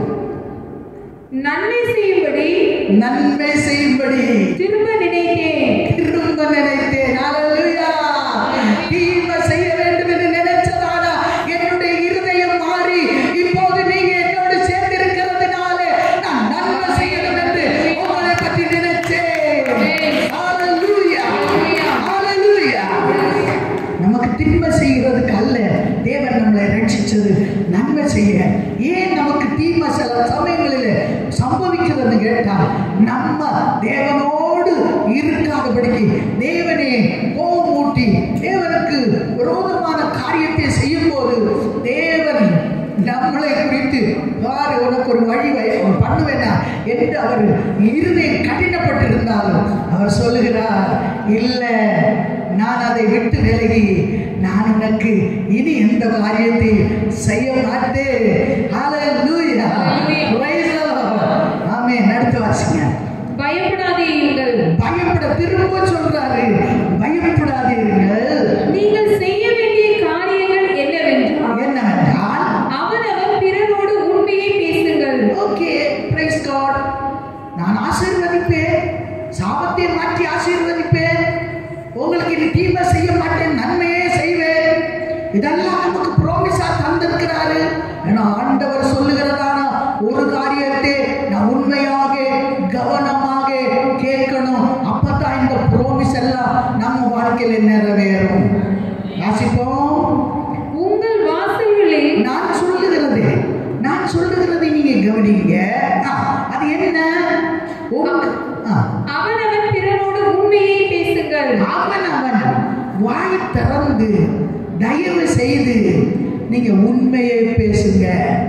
நன்மை செய்யும்படி நன்மை செய்யும்படி திரும்ப நினைத்தேன் திரும்ப நினைத்தேன் அல்லேலூயா தீமை செய்ய வேண்டும் என்று நினைச்சதால என்னுடைய இருதயம் மாறி இப்போது நீங்க என்னோடு சேர்ந்து இருக்கிறதுனால நான் நன்மை செய்யணும் என்று உங்களை பற்றி நினைச்சேன் அல்லேலூயா அல்லேலூயா நமக்கு தீமை செய்கிறதுக்கு அல்ல தேவன் நம்மளை ரட்சிச்சது நன்மை செய்ய ஏன் நமக்கு தீமை சில சமயங்களில் சம்பவிக்கிறதுன்னு கேட்டால் நம்ம தேவனோடு இருக்காதபடிக்கு தேவனே கோபம் ஊட்டி தேவனுக்கு விரோதமான காரியத்தை செய்யும் போது தேவன் நம்மளை குறித்து பாரு உனக்கு ஒரு வழி வை- பண்ணுவேனா என்று அவர் இருதயம் கடினப்பட்டிருந்தாலும் அவர் சொல்லுகிறார் இல்லை நான் அதை விட்டு விலகி நான் உனக்கு இனி எந்த காரியத்தை செய்ய மாட்டேன் ஹalleluya praise the Lord ஆமென் அடுத்து வாசிங்க பயப்படாதேயுங்கள் பயப்பட திரும்ப சொல்றாரு பயப்படாதீர்கள் நீங்கள் செய்ய வேண்டிய காரியங்கள் என்னவென்றால் என்னவென்றால் அவனவன் பிறரோடு உண்மையை பேசுங்கள் ஓகே பிரைஸ் காட் நான் ஆசீர்வதிப்பேன் சாபத்தை மாற்றி ஆசீர்வதிப்பேன் உங்களுக்கு இனி தீமை செய்ய மாட்டேன் நன்மையே செய்வேன் இதெல்லாம் நமக்கு ப்ராமிஸா தந்திருக்கிறாரு ஏன்னா ஆண்டவர் சொல்லுகிறதான ஒரு காரியத்தை நான் உண்மையாக கவனமாக கேட்கணும் அப்பதான் இந்த ப்ராமிஸ் எல்லாம் நம்ம வாழ்க்கையில நிறைவேறும் வாசிப்போம் உங்கள் வாசல்களில் நான் சொல்லுகிறது நான் சொல்லுகிறதை நீங்க கவனிங்க ஆ, அது என்ன உங்க- ஆ, அவனவன் பிறரோடு உண்மையை பேசுங்கள் அவன் அவன் வாய் திறந்து தயவு செய்து நீங்க உண்மையை பேசுங்க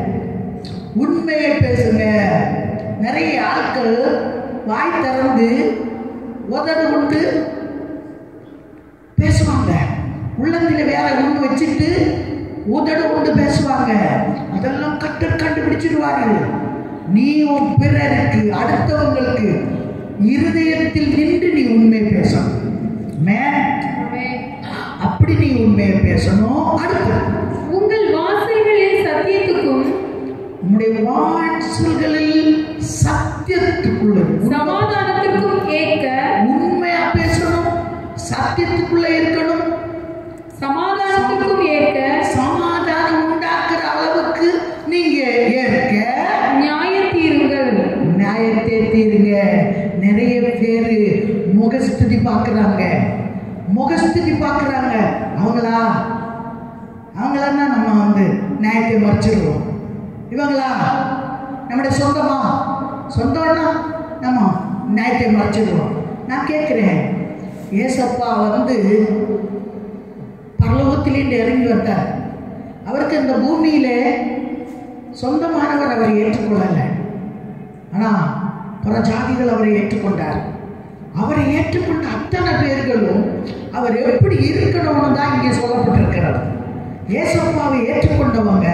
உண்மையை பேசுங்க நிறைய ஆட்கள் வாய் திறந்து உதடு கொண்டு பேசுவாங்க உள்ளத்துல வேற ஒண்ணு வச்சுட்டு உதடு கொண்டு பேசுவாங்க அதெல்லாம் கட்டு கண்டுபிடிச்சிடுவாரு நீ உன் பிறருக்கு அடுத்தவங்களுக்கு இருதயத்தில் நின்று நீ உண்மை பேசணும் மேன் அப்படி நீ உண்மையை பேசணும் அடுத்து உங்கள் வாசல்களில் சத்தியத்துக்கும் உன்னுடைய வாசல்களில் சத்தியத்துக்குள்ளது சமாதானத்திற்கும் ஏற்க உண்மையா பேசணும் சத்தியத்துக்குள்ள இருக்கணும் சமாதானத்திற்கும் ஏற்க சமாதானம் உண்டாக்குற அளவுக்கு நீங்க ஏற்க நியாய தீருங்கள் நியாயத்தை தீருங்க நிறைய பேரு முகஸ்துதி பார்க்குறாங்க முகஸ்துதி பார்க்குறாங்க அவங்களா அவங்களா நம்ம வந்து நியாயத்தை மறைச்சிடுவோம் இவங்களா நம்முடைய சொந்தமா சொந்தம்னா நம்ம நியாயத்தை மறைச்சிடுவோம் நான் கேட்குறேன் ஏசப்பா வந்து பரலோகத்திலேருந்து இறங்கி வந்தார் அவருக்கு இந்த பூமியிலே சொந்தமானவர் அவர் ஏற்றுக்கொள்ளலை ஆனால் பல ஜாதிகள் அவரை ஏற்றுக்கொண்டார் அவரை ஏற்றுக்கொண்ட அத்தனை பேர்களும் அவர் எப்படி இருக்கணும்னு தான் இங்கே சொல்லப்பட்டிருக்கிறது ஏசப்பாவை ஏற்றுக்கொண்டவங்க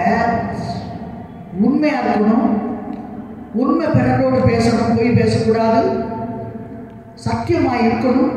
உண்மையா இருக்கணும் உண்மை பிறரோடு பேசணும் போய் பேசக்கூடாது சத்தியமாக இருக்கணும்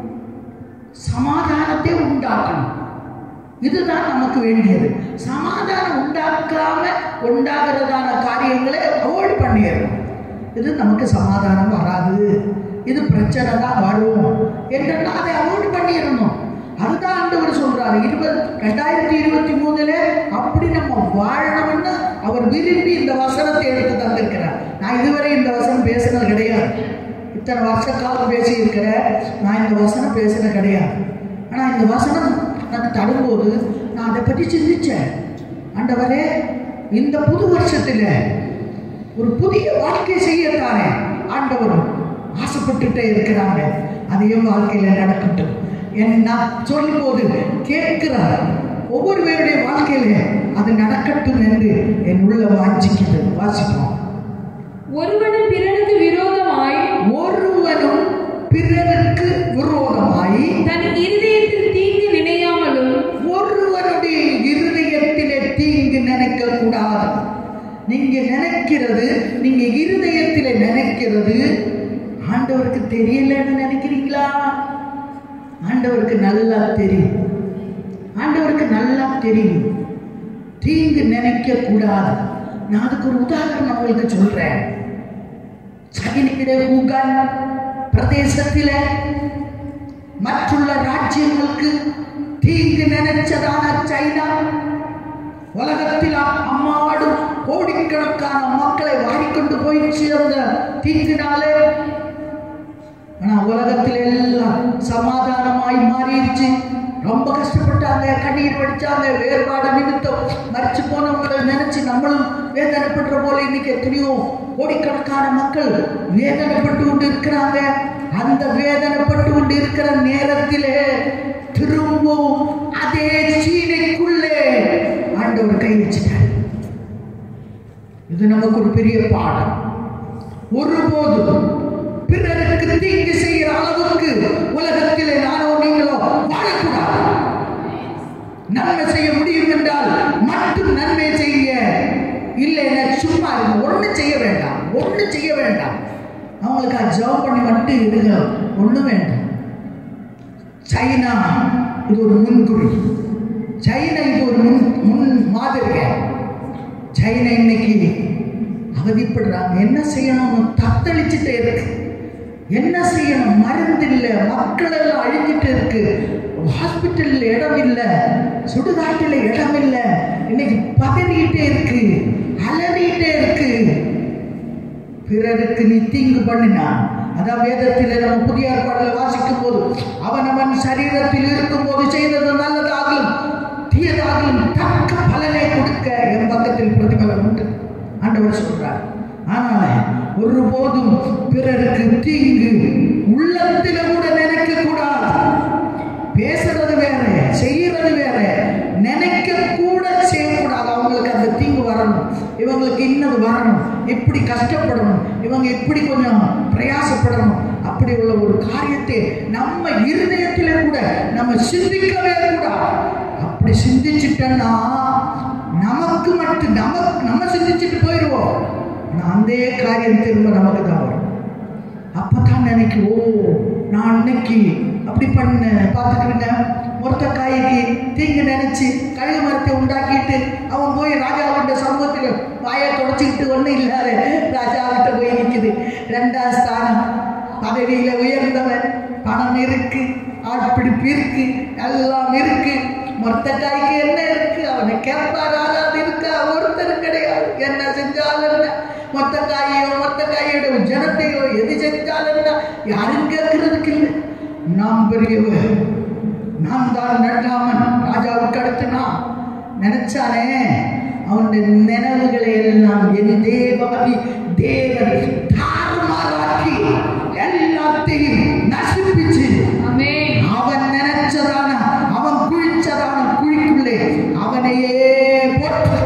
சமாதானத்தை உண்டாக்கணும் இதுதான் நமக்கு வேண்டியது சமாதானம் உண்டாக்காம உண்டாகிறதான காரியங்களை அவாய்ட் பண்ணிடணும் இது நமக்கு சமாதானம் வராது இது பிரச்சனை தான் வரும் என்றெல்லாம் அதை அவாய்ட் பண்ணிடணும் அதுதான் ஆண்டவர் சொல்றாரு இருபது ரெண்டாயிரத்தி இருபத்தி மூணுல அப்படி நம்ம வாழணும்னு அவர் விரும்பி இந்த வசனத்தை எடுத்து தந்திருக்கிறார் நான் இதுவரை இந்த வசனம் பேசினது கிடையாது இத்தனை வருஷ காலம் பேசி இருக்கிறேன் நான் இந்த வசனம் பேசினது கிடையாது ஆனால் இந்த வசனம் எனக்கு தரும்போது நான் அதை பற்றி சிந்திச்சேன் ஆண்டவரே இந்த புது வருஷத்துல ஒரு புதிய வாழ்க்கை செய்யத்தானே ஆண்டவர் ஆசைப்பட்டுட்டே இருக்கிறாங்க அது என் வாழ்க்கையில நடக்கட்டும் என் நான் சொல்லும் போது கேட்கிறார் ஒவ்வொரு பேருடைய வாழ்க்கையில அது நடக்கட்டும் என்று என் உள்ள வாஞ்சிக்கிறது வாசிப்போம் ஒருவனும் பிறனுக்கு விரோதமாய் ஒருவனும் பிறருக்கு விரோதமாய் தன் இருதயத்தில் தீங்கு நினையாமலும் ஒருவருடைய இருதயத்திலே தீங்கு நினைக்க கூடாது நீங்க நினைக்கிறது நீங்க இருதயத்திலே நினைக்கிறது ஆண்டவருக்கு தெரியலன்னு நினைக்கிறீங்களா ஆண்டவருக்கு நல்லா தெரியும் ஆண்டவருக்கு நல்லா தெரியும் தீங்கு நினைக்க கூடாது நான் அதுக்கு ஒரு உதாரணம் உங்களுக்கு சொல்றேன் சகினிக்கிட ஊகான் பிரதேசத்தில மற்றுள்ள ராஜ்யங்களுக்கு தீங்கு நினைச்சதான சைனா உலகத்தில் அம்மாடும் கோடிக்கணக்கான மக்களை வாடிக்கொண்டு போயிடுச்சு அந்த தீங்கினாலே ஆனா உலகத்தில் எல்லாம் சமாதானமாய் மாறிடுச்சு ரொம்ப கஷ்டப்பட்டாங்க கண்ணீர் வடிச்சாங்க வேறுபாடு நிமித்தம் மறிச்சு போனவங்களை நினைச்சு நம்மளும் வேதனைப்படுற போல இன்னைக்கு எத்தனையோ கோடிக்கணக்கான மக்கள் வேதனைப்பட்டு கொண்டு இருக்கிறாங்க அந்த வேதனைப்பட்டு கொண்டு இருக்கிற நேரத்திலே திரும்பவும் அதே சீனைக்குள்ளே ஆண்டவர் கை வச்சுட்டார் இது நமக்கு ஒரு பெரிய பாடம் ஒருபோதும் பிறருக்கு தீங்கு செய்கிற அளவுக்கு உலகத்திலே நானோ நீங்களோ வாழக்கூடாது நன்மை செய்ய முடியும் என்றால் மட்டும் நன்மை செய்ய இல்லைன்னா சும்மா இருங்க ஒண்ணு செய்ய வேண்டாம் ஒண்ணு செய்ய வேண்டாம் அவங்களுக்கு ஜெபம் பண்ணி மட்டும் இருங்க ஒண்ணு வேண்டாம் சைனா இது ஒரு முன்குறி சைனா இது ஒரு முன் முன் மாதிரிங்க சைனா இன்னைக்கு அவதிப்படுறாங்க என்ன செய்யணும் தத்தளிச்சுட்டே இருக்கு என்ன செய்யணும் மருந்து இல்லை மக்கள் எல்லாம் அழிஞ்சிட்டு இருக்கு ஹாஸ்பிட்டல்ல இடம் இல்லை சுடுகாட்டில் இடம் இல்லை இன்னைக்கு பதறிட்டே இருக்கு அலறிட்டே இருக்கு பிறருக்கு நீ தீங்கு பண்ணினா அதான் வேதத்தில் நம்ம புதிய ஏற்பாடுல வாசிக்கும் போது அவன் அவன் சரீரத்தில் இருக்கும் போது செய்தது நல்லதாகலும் தீயதாகலும் தக்க பலனை கொடுக்க என் பக்கத்தில் பிரதிபலம் உண்டு ஆண்டவர் சொல்றார் ஆனால் ஒருபோதும் பிறருக்கு தீங்கு உள்ளத்தில கூட நினைக்க கூடாது பேசுறது வேற செய்யறது வேற நினைக்க கூட செய்யக்கூடாது அவங்களுக்கு அந்த தீங்கு வரணும் இவங்களுக்கு இன்னது வரணும் இப்படி கஷ்டப்படணும் இவங்க இப்படி கொஞ்சம் பிரயாசப்படணும் அப்படி உள்ள ஒரு காரியத்தை நம்ம இருதயத்தில கூட நம்ம சிந்திக்கவே கூடாது அப்படி சிந்திச்சிட்டோன்னா நமக்கு மட்டும் நமக்கு நம்ம சிந்திச்சுட்டு போயிடுவோம் ஆனா அந்த காரியம் திரும்ப நமக்கு தான் வரும் அப்பதான் நினைக்கும் ஓ நான் அன்னைக்கு அப்படி பண்ண பார்த்துக்கிருங்க மொத்த காய்க்கு தீங்கு நினைச்சு கழுகு மரத்தை உண்டாக்கிட்டு அவன் போய் ராஜாவுடைய சமூகத்தில் வாயை தொடச்சிக்கிட்டு ஒன்றும் இல்லாத ராஜாவிட்ட போய் நிற்குது ரெண்டாம் ஸ்தானம் பதவியில உயர்ந்தவன் பணம் இருக்கு ஆட்பிடிப்பு இருக்கு எல்லாம் இருக்கு மொத்த காய்க்கு என்ன இருக்கு அவனை கேட்பார் ஆகாது இருக்கா ஒருத்தர் கிடையாது என்ன செஞ்சாலும் என்ன மொத்த காயோ மொத்த காயோட ஜனத்தையோ எது செஞ்சாலும் என்ன யாரும் கேட்கறதுக்கு இல்லை நாம் பெரியவர் நான் தான் நட்டாமன் ராஜாவுக்கு அடுத்து நான் நினைச்சானே அவனுடைய நினைவுகளை எல்லாம் என் தேவாதி தேவன் தாறுமாறாக்கி எல்லாத்தையும் நசிப்பிச்சு ஆமென் அவன் நினைச்சதான அவன் குழிச்சதான குழிக்குள்ளே அவனையே போட்டு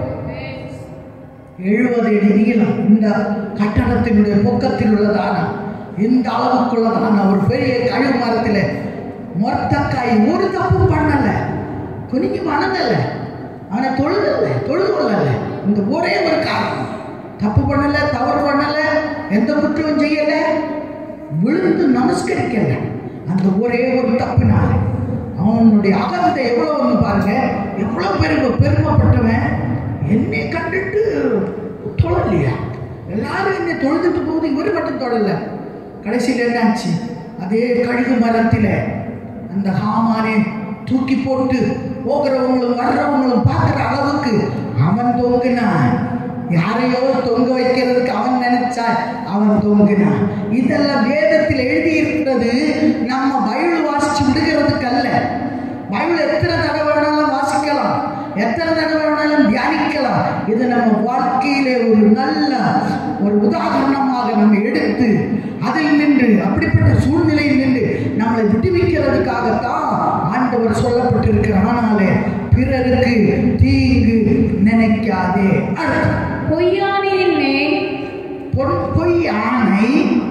எழுபது அடி நீளம் இந்த கட்டடத்தினுடைய பொக்கத்தில் உள்ளதான இந்த அளவுக்குள்ளதான ஒரு பெரிய கழிவு மரத்தில் மொத்தக்காய் ஒரு தப்பு பண்ணல குனிஞ்சு மணங்கல அவனை தொழுதல்ல தொழுது கொள்ளல இந்த ஒரே ஒரு காரணம் தப்பு பண்ணல தவறு பண்ணல எந்த குற்றமும் செய்யல விழுந்து நமஸ்கரிக்கல அந்த ஒரே ஒரு தப்புனால அவனுடைய அகந்தை எவ்வளவுன்னு பாருங்க எவ்வளவு பெருமை பெருமைப்பட்டவன் என்னை கண்டுட்டு தொழலையா எல்லாரும் என்னை தொழுதுட்டு போகுது இவர் மட்டும் தொழல கடைசியில் என்னாச்சு அதே கழுகு மரத்தில் அந்த ஹாமானை தூக்கி போட்டு போகிறவங்களும் வர்றவங்களும் பார்க்குற அளவுக்கு அவன் தொங்குனான் யாரையோ தொங்க வைக்கிறதுக்கு அவன் நினைச்சா அவன் தொங்குனான் இதெல்லாம் வேதத்தில் எழுதி இருக்கிறது நம்ம பைபிள் வாசிச்சு விடுகிறதுக்கு அல்ல பைபிள் எத்தனை தடவை வேணாலும் வாசிக்கலாம் எத்தனை தடவை வேணாலும் தியானிக்கலாம் இது நம்ம வாழ்க்கையிலே ஒரு நல்ல ஒரு உதாரணமாக நம்ம எடுத்து அதில் நின்று அப்படிப்பட்ட சூழ்நிலையில் நின்று நம்மளை விடுவிக்கிறதுக்காகத்தான் ஆண்டவர் சொல்லப்பட்டிருக்கிற ஆனாலே பிறருக்கு தீங்கு நினைக்காதே அடுத்து பொய்யானையின் மேல் பொன் பொய் ஆணை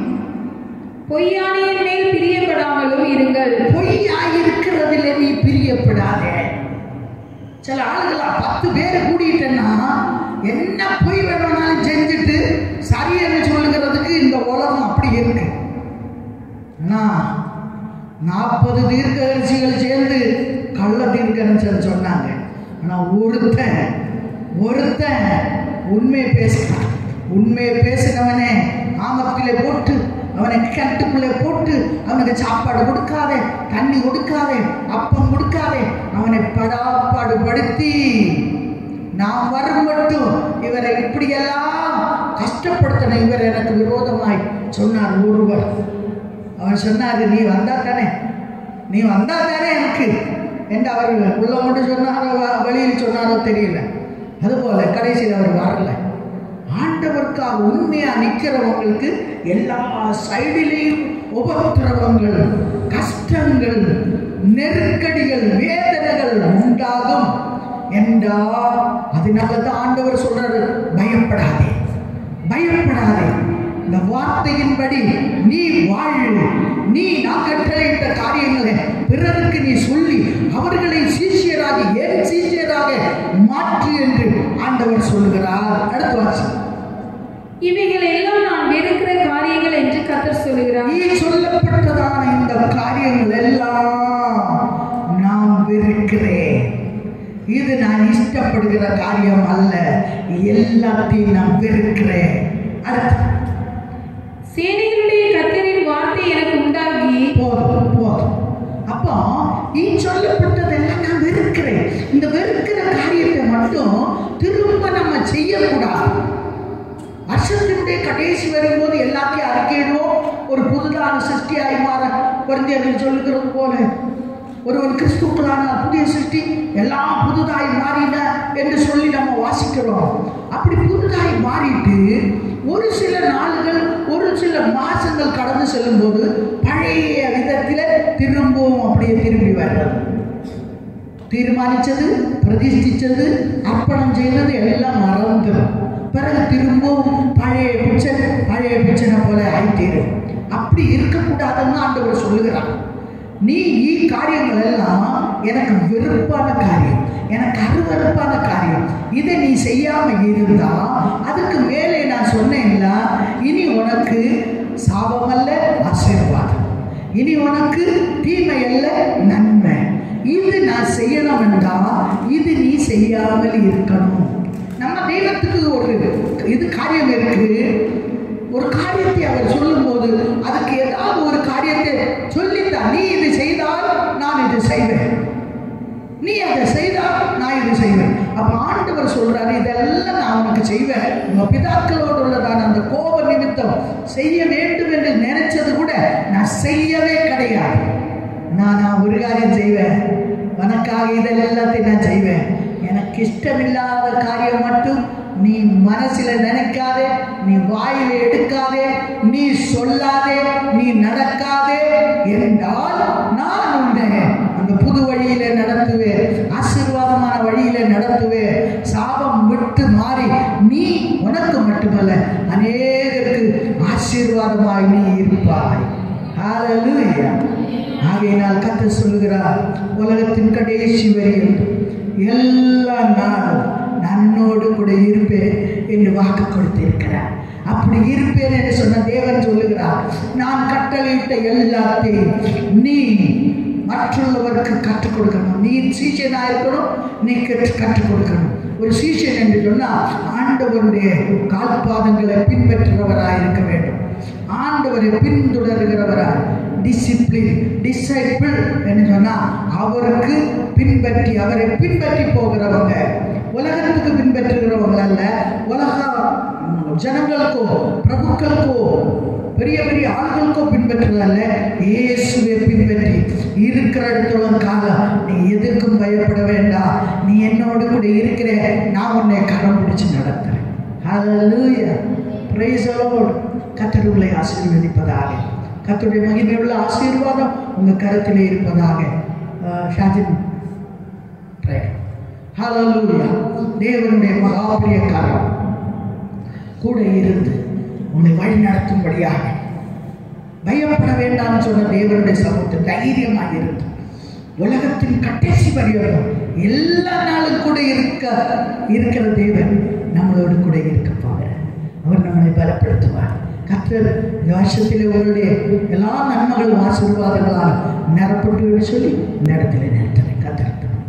பொய்யானையின் மேல் பிரியப்படாமலும் இருங்கள் பொய்யாயிருக்கிறதுல நீ பிரியப்படாதே சில ஆளுகளா பத்து பேரை கூட்டிட்டேன்னா என்ன பொய் வேணும்னாலும் செஞ்சுட்டு சரியன்னு சொல்லுகிறதுக்கு இந்த உலகம் அப்படி இருக்கு ஆனா நாற்பது தீர்க்கதரிசிகள் சேர்ந்து கள்ள தீர்க்கதரிசன் சொன்னாங்க ஆனா ஒருத்தன் ஒருத்தன் உண்மையை பேசினான் உண்மையை பேசினவனே ஆமத்திலே போட்டு அவனை கட்டுக்குள்ளே போட்டு அவனுக்கு சாப்பாடு கொடுக்காதே தண்ணி கொடுக்காதே அப்பம் கொடுக்காதே அவனை படாப்பாடு படுத்தி நான் வரும் மட்டும் இவரை இப்படியெல்லாம் கஷ்டப்படுத்தணும் இவர் எனக்கு விரோதமாய் சொன்னார் ஒருவர் அவன் சொன்னார் நீ வந்தா தானே நீ வந்தா தானே எனக்கு என்று அவர் உள்ள மட்டும் சொன்னாரோ வ- வெளியில் சொன்னாரோ தெரியல அதுபோல கடைசியில் அவர் வரல ஆண்டவருக்காக உண்மையா நிற்கிறவங்களுக்கு எல்லா சைடிலையும் உபத்திரவங்கள் கஷ்டங்கள் நெருக்கடிகள் வேதனைகள் உண்டாகும் என்றா அதனால தான் ஆண்டவர் சொல்றாரு பயப்படாதே பயப்படாதே இந்த வார்த்தையின்படி நீ வாழு நீ நான் கட்டளையிட்ட காரியங்களை பிறருக்கு நீ சொல்லி அவர்களை சீஷியராக ஏன் சீஷியராக மாற்று என்று ஆண்டவர் சொல்கிறார் அடுத்த வாசி இவைகள் எல்லாம் நான் வெறுக்கிற காரியங்கள் என்று கத்தர் சொல்லுகிறார் நீ சொல்லப்பட்டதான இந்த காரியங்கள் எல்லாம் நான் வெறுக்கிறேன் இது நான் இஷ்டப்படுகிற காரியம் அல்ல எல்லாத்தையும் நான் வெறுக்கிறேன் அடுத்து சேனைகளுடைய கத்தரின் வார்த்தை எனக்கு உண்டாகி போதும் போதும் அப்போ நீ சொல்லப்பட்டதெல்லாம் நான் வெறுக்கிறேன் இந்த வெறுக்கிற காரியத்தை மட்டும் திரும்ப நம்ம செய்யக்கூடாது வருஷத்தினுடைய கடைசி வரும்போது எல்லாத்தையும் அறிக்கையிடுவோம் ஒரு புதுதான சிருஷ்டியாய் மாற குழந்தையர்கள் சொல்லுகிறது போல ஒருவன் கிறிஸ்துக்களான புதிய சிருஷ்டி எல்லாம் புதுதாய் மாறின என்று சொல்லி நம்ம வாசிக்கிறோம் அப்படி புதுதாய் மாறிட்டு ஒரு சில நாள்கள் ஒரு சில மாசங்கள் கடந்து செல்லும்போது பழைய விதத்தில் திரும்பவும் அப்படியே திரும்பி வர்றது தீர்மானிச்சது பிரதிஷ்டிச்சது அர்ப்பணம் செய்தது எல்லாம் மறந்துடும் பிறகு திரும்பவும் பழைய பிச்சை பழைய பிச்சனை போல ஆயிட்டீரும் அப்படி இருக்கக்கூடாதுன்னு ஆண்டவர் சொல்லுகிறார் நீ ஈ காரியங்கள் எல்லாம் எனக்கு வெறுப்பான காரியம் எனக்கு அருவருப்பான காரியம் இதை நீ செய்யாம இருந்தா அதுக்கு மேலே நான் சொன்னேன்ல இனி உனக்கு சாபம் அல்ல ஆசீர்வாதம் இனி உனக்கு தீமை அல்ல நன்மை இது நான் செய்யணும் என்றா இது நீ செய்யாமல் இருக்கணும் நம்ம தெய்வத்துக்கு ஒரு இது காரியம் இருக்கு ஒரு காரியத்தை அவர் சொல்லும்போது அதுக்கு ஏதாவது ஒரு காரியத்தை சொல்லித்தான் நீ இது செய்தால் நான் இது செய்வேன் நீ அதை செய்தால் நான் இது செய்வேன் அப்ப ஆண்டவர் சொல்றாரு இதெல்லாம் நான் உனக்கு செய்வேன் உங்க பிதாக்களோடு உள்ளதான அந்த கோப நிமித்தம் செய்ய வேண்டும் என்று நினைச்சது கூட நான் செய்யவே கிடையாது நான் நான் ஒரு காரியம் செய்வேன் உனக்காக இதெல்லாத்தையும் நான் செய்வேன் எனக்கு இஷ்டமில்லாத காரியம் மட்டும் நீ மனசுல நினைக்காதே நீ வாயில எடுக்காதே நீ சொல்லாதே நீ நடக்காதே என்றால் நான் உன்னை அந்த புது வழியில நடத்துவேன் ஆசீர்வாதமான வழியில நடத்துவேன் சாபம் விட்டு மாறி நீ உனக்கு மட்டுமல்ல அநேகருக்கு ஆசீர்வாதமாய் நீ இருப்பாய் ஹalleluya ஆகையினால் கத்த சொல்லுகிறார் உலகத்தின் கடைசி வரையில் எல்லா நாளும் நன்னோடு கூட இருப்பேன் என்று வாக்கு கொடுத்திருக்கிறார் அப்படி இருப்பேன் என்று சொன்ன தேவன் சொல்லுகிறார் நான் கட்டளையிட்ட எல்லாத்தையும் நீ மற்றவருக்கு கற்றுக் கொடுக்கணும் நீ சீசனா இருக்கணும் நீ கற்று கற்றுக் கொடுக்கணும் ஒரு சீசன் என்று சொன்னால் ஆண்டவருடைய கால்பாதங்களை பின்பற்றுகிறவராய் இருக்க வேண்டும் ஆண்டவரை பின்தொடர்கிறவராய் டிசிப்ளின் டிசைபிள் என்று சொன்னா அவருக்கு பின்பற்றி அவரை பின்பற்றி போகிறவங்க உலகத்துக்கு பின்பற்றுகிறவங்க அல்ல உலக ஜனங்களுக்கோ பிரபுக்களுக்கோ பெரிய பெரிய ஆண்களுக்கோ பின்பற்றுறதல்ல இயேசுவை பின்பற்றி இருக்கிற இடத்துல காலம் நீ எதுக்கும் பயப்பட வேண்டாம் நீ என்னோடு கூட இருக்கிற நான் உன்னை கரம் பிடிச்சு நடத்துறேன் ஹalleluya praise the lord கர்த்தர் உங்களை ஆசீர்வதிப்பதாக கர்த்தருடைய மகிமையுள்ள ஆசீர்வாதம் உங்க கரத்திலே இருப்பதாக அஹ், ஷாஜின் prayer ஹalleluya தேவனுடைய மகாபிரிய கரம் கூட இருந்து உன்னை வழி நடத்தும்படியாக பயப்பட வேண்டாம் சொன்ன தேவனுடைய சமூகத்தை தைரியமாக இருந்து உலகத்தின் கடைசி பரியந்தம் எல்லா நாளும் கூட இருக்க இருக்கிற தேவன் நம்மளோடு கூட இருக்க போகிறார் அவர் நம்மளை பலப்படுத்துவார் கர்த்தர் இந்த வருஷத்தில் உங்களுடைய எல்லா நன்மைகளும் ஆசீர்வாதங்களால் நிரப்பட்டு என்று சொல்லி இந்த இடத்துல நிறுத்துறேன் கர்த்தர்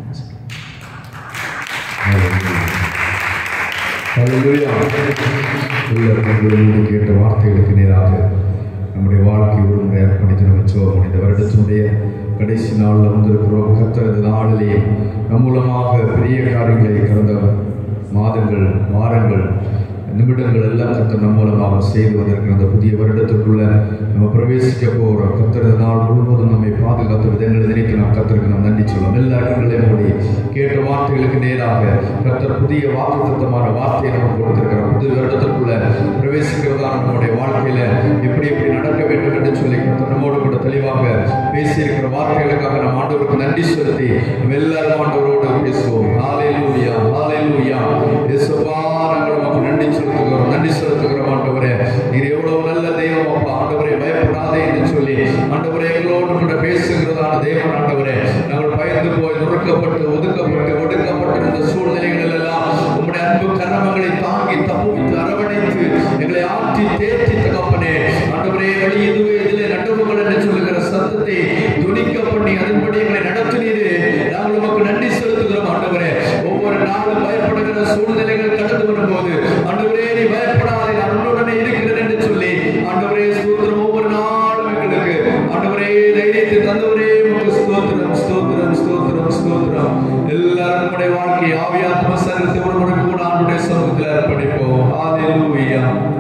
ஹalleluya உள்ளவர்களுடைய கேட்ட வார்த்தைகளுக்கு நேராக நம்முடைய வாழ்க்கை ஒருமுறை அர்ப்பணித்து நம்ம ஜெபம் இந்த வருடத்தினுடைய கடைசி நாளில் வந்திருக்கிறோம் கத்தரது நாளிலேயே நம் மூலமாக பெரிய காரியங்களை கடந்த மாதங்கள் வாரங்கள் நிமிடங்கள் எல்லாம் கத்தர் நம் மூலமாக செய்து வந்திருக்கிற அந்த புதிய வருடத்திற்குள்ள நம்ம பிரவேசிக்க போகிறோம் கத்தரது நாள் முழுவதும் நம்மை பாதுகாத்த விதங்களை நினைத்து நாம் கத்தருக்கு நாம் நன்றி சொல்லுவோம் எல்லா இடங்களையும் மூடி கேட்ட வார்த்தைகளுக்கு நேராக கத்தர் புதிய வாக்குத்தத்தமான வார்த்தையை நமக்கு கொடுத்திருக்கிறார் புது வருடத்திற்குள்ள பிரவேசிக்கிறதான நம்முடைய வாழ்க்கையில எப்படி எப்படி நடக்க வேண்டும் என்று சொல்லி கர்த்தர் நம்மோடு கூட தெளிவாக பேசியிருக்கிற வார்த்தைகளுக்காக நம் ஆண்டவருக்கு நன்றி செலுத்தி நம்ம எல்லாரும் ஆண்டவரோடு பேசுவோம் ஹalleluya ஹalleluya இயேசுவா நாங்கள் உமக்கு நன்றி செலுத்துகிறோம் நன்றி செலுத்துகிறோம் ஆண்டவரே நீர் எவ்வளவு நல்ல தெய்வம் அப்பா ஆண்டவரே பயப்படாதே என்று சொல்லி ஆண்டவரே எங்களோடு கூட பேசுகிறதான தேவன் ஆண்டவரே நாங்கள் பயந்து போய் நுறுக்கப்பட்டு ஒதுக்கப்பட்டு ஒடுக்கப்பட்டிருந்த சூழ்நிலைகள் எல்லாம் உம்முடைய அன்பு கரமங்களை தாங்கி தப்புவித்து அரவணைத்து எங்களை ஆற்றி தேற்றி தகப்பனே ஆண்டவரே வழி இதுவே இதிலே நடுவுகள் என்று சொல்லுகிற சத்தத்தை துணிக்க பண்ணி அதன்படி எங்களை நடத்தினீரே நாங்கள் உமக்கு நன்றி செலுத்துகிறோம் ஆண்டவரே ஒவ்வொரு நாளும் பயப்படுகிற சூழ்நிலைகள் கடந்து வரும்போது ஆண்டவரே நீ பயப்படாதே நான் உன்னுடனே இருக்கிறேன் என்று சொல்லி ஆண்டவரே ஸ்தோத்திரம் ஒவ்வொரு நாளும் எங்களுக்கு ஆண்டவரே தைரியத்தை தந்தவரே உமக்கு ஸ்தோத்திரம் ஸ்தோத்திரம் ஸ்தோத்திரம் ஸ்தோத்திரம் எல்லாரும் நம்முடைய வாழ்க்கை ஆவியாத்ம சரீரத்தை ஒருவருக்கு கூட ஆண்டுடைய சமூகத்தில் அர்ப்பணிப்போம் ஹalleluya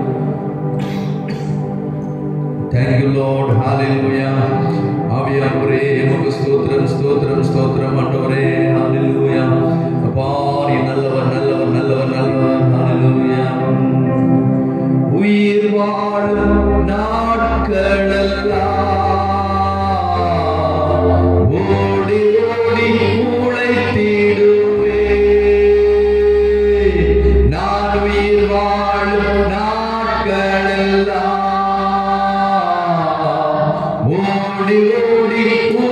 Thank you Lord hallelujah ஆவியானவரே உமக்கு ஸ்தோத்திரம் ஸ்தோத்திரம் ஸ்தோத்திரம் ஆண்டவரே hallelujah அப்பா நீ நல்லவர் நல்லவர் நல்லவர் நல்லவர் hallelujah உயிர் வாழும் நாட்களெல்லாம் ஓடி ஓடி உழைத்திடுவே நான் உயிர் வாழும் நாட்களெல்லாம் ஓடி ஓடி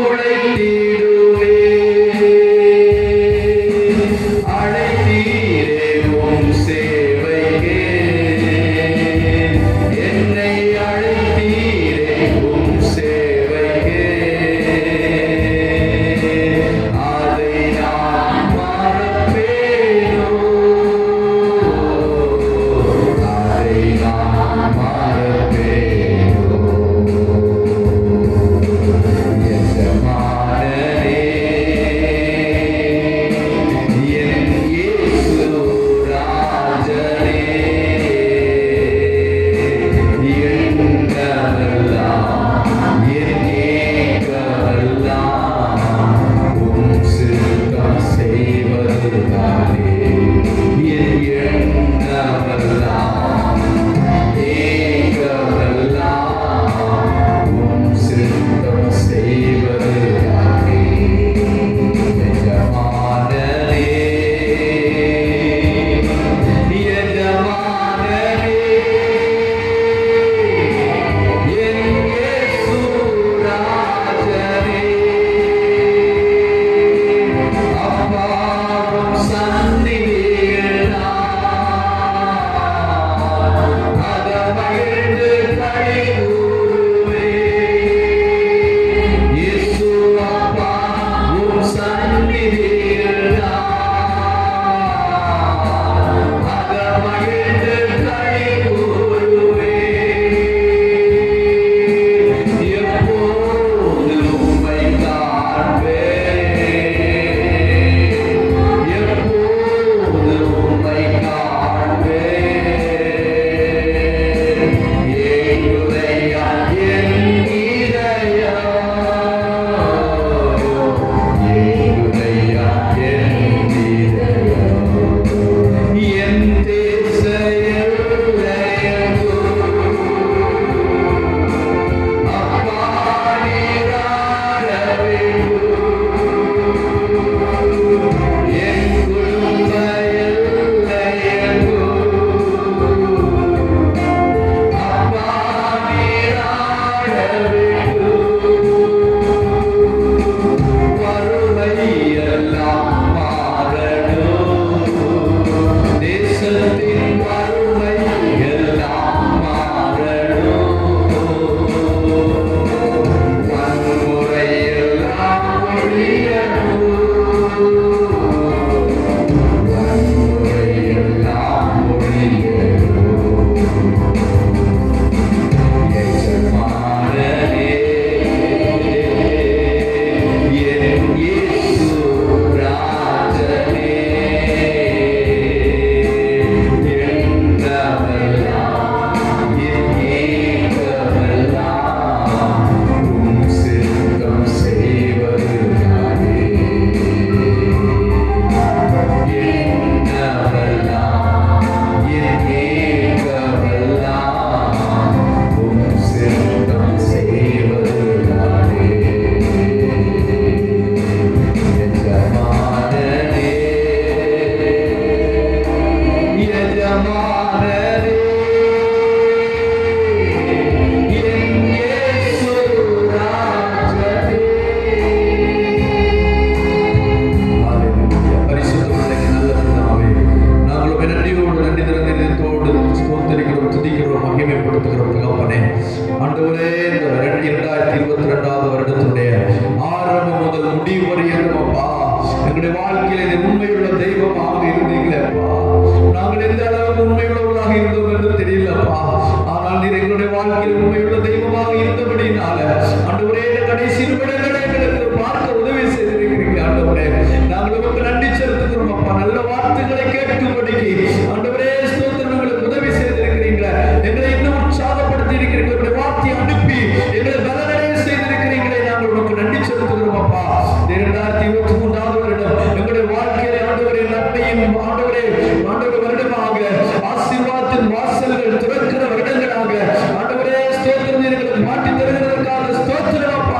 ஆராதிக்கிறோம் துதிக்கிறோம் மகிமைப்படுத்துகிறோம் தகப்பனே ஆண்டவரே இந்த ரெண்டு- இரண்டாயிரத்தி இருபத்தி ரெண்டாவது வருடத்தினுடைய ஆரம்பம் முதல் முடிவு வரையும் அப்பா எங்களுடைய வாழ்க்கையில இது உண்மையுள்ள தெய்வமாக இருந்தீங்களேப்பா நாங்கள் எந்த அளவுக்கு உண்மையுள்ளவர்களாக இருந்தோம் என்று தெரியலப்பா ஆனால் நீர் எங்களுடைய வாழ்க்கையில் உண்மையுள்ள தெய்வமாக இருந்தபடினால ஆண்டவரே இந்த கடைசி நிமிடங்களை எங்களுக்கு பார்க்க உதவி செய்திருக்கிறீங்க ஆண்டவரே நாங்கள் உமக்கு நன்றி செலுத்துகிறோம் அப்பா நல்ல வார்த்தைகளை கேட்கும்படிக்கு ஆண்டவரே ஸ்தோத்திரம் எங்களுக்கு உதவி செய்திருக்கிறீங்க எங்களை இன்னும் உற்சாகப்படுத்தி இருக்கிறீங்க உங்களுடைய வார்த்தையை அனுப்பி எங்களை பலனடைய செய்திருக்கிறீங்களே நாங்கள் உமக்கு நன்றி செலுத்துகிறோம் அப்பா இரண்டாயிரத்தி இருபத்தி மூன்றாவது வருடம் எங்களுடைய வாழ்க்கையில ஆண்டவரே நன்மையும் ஆண்டவரே ஆண்டவர் வருடமாக ஆசீர்வாதத்தின் வாசல்கள் திறக்கிற வருடங்களாக ஆண்டவரே ஸ்தோத்திரம் எங்களுக்கு மாற்றி தருகிறதற்காக ஸ்தோத்திரம் அப்பா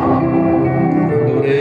ஆண்டவரே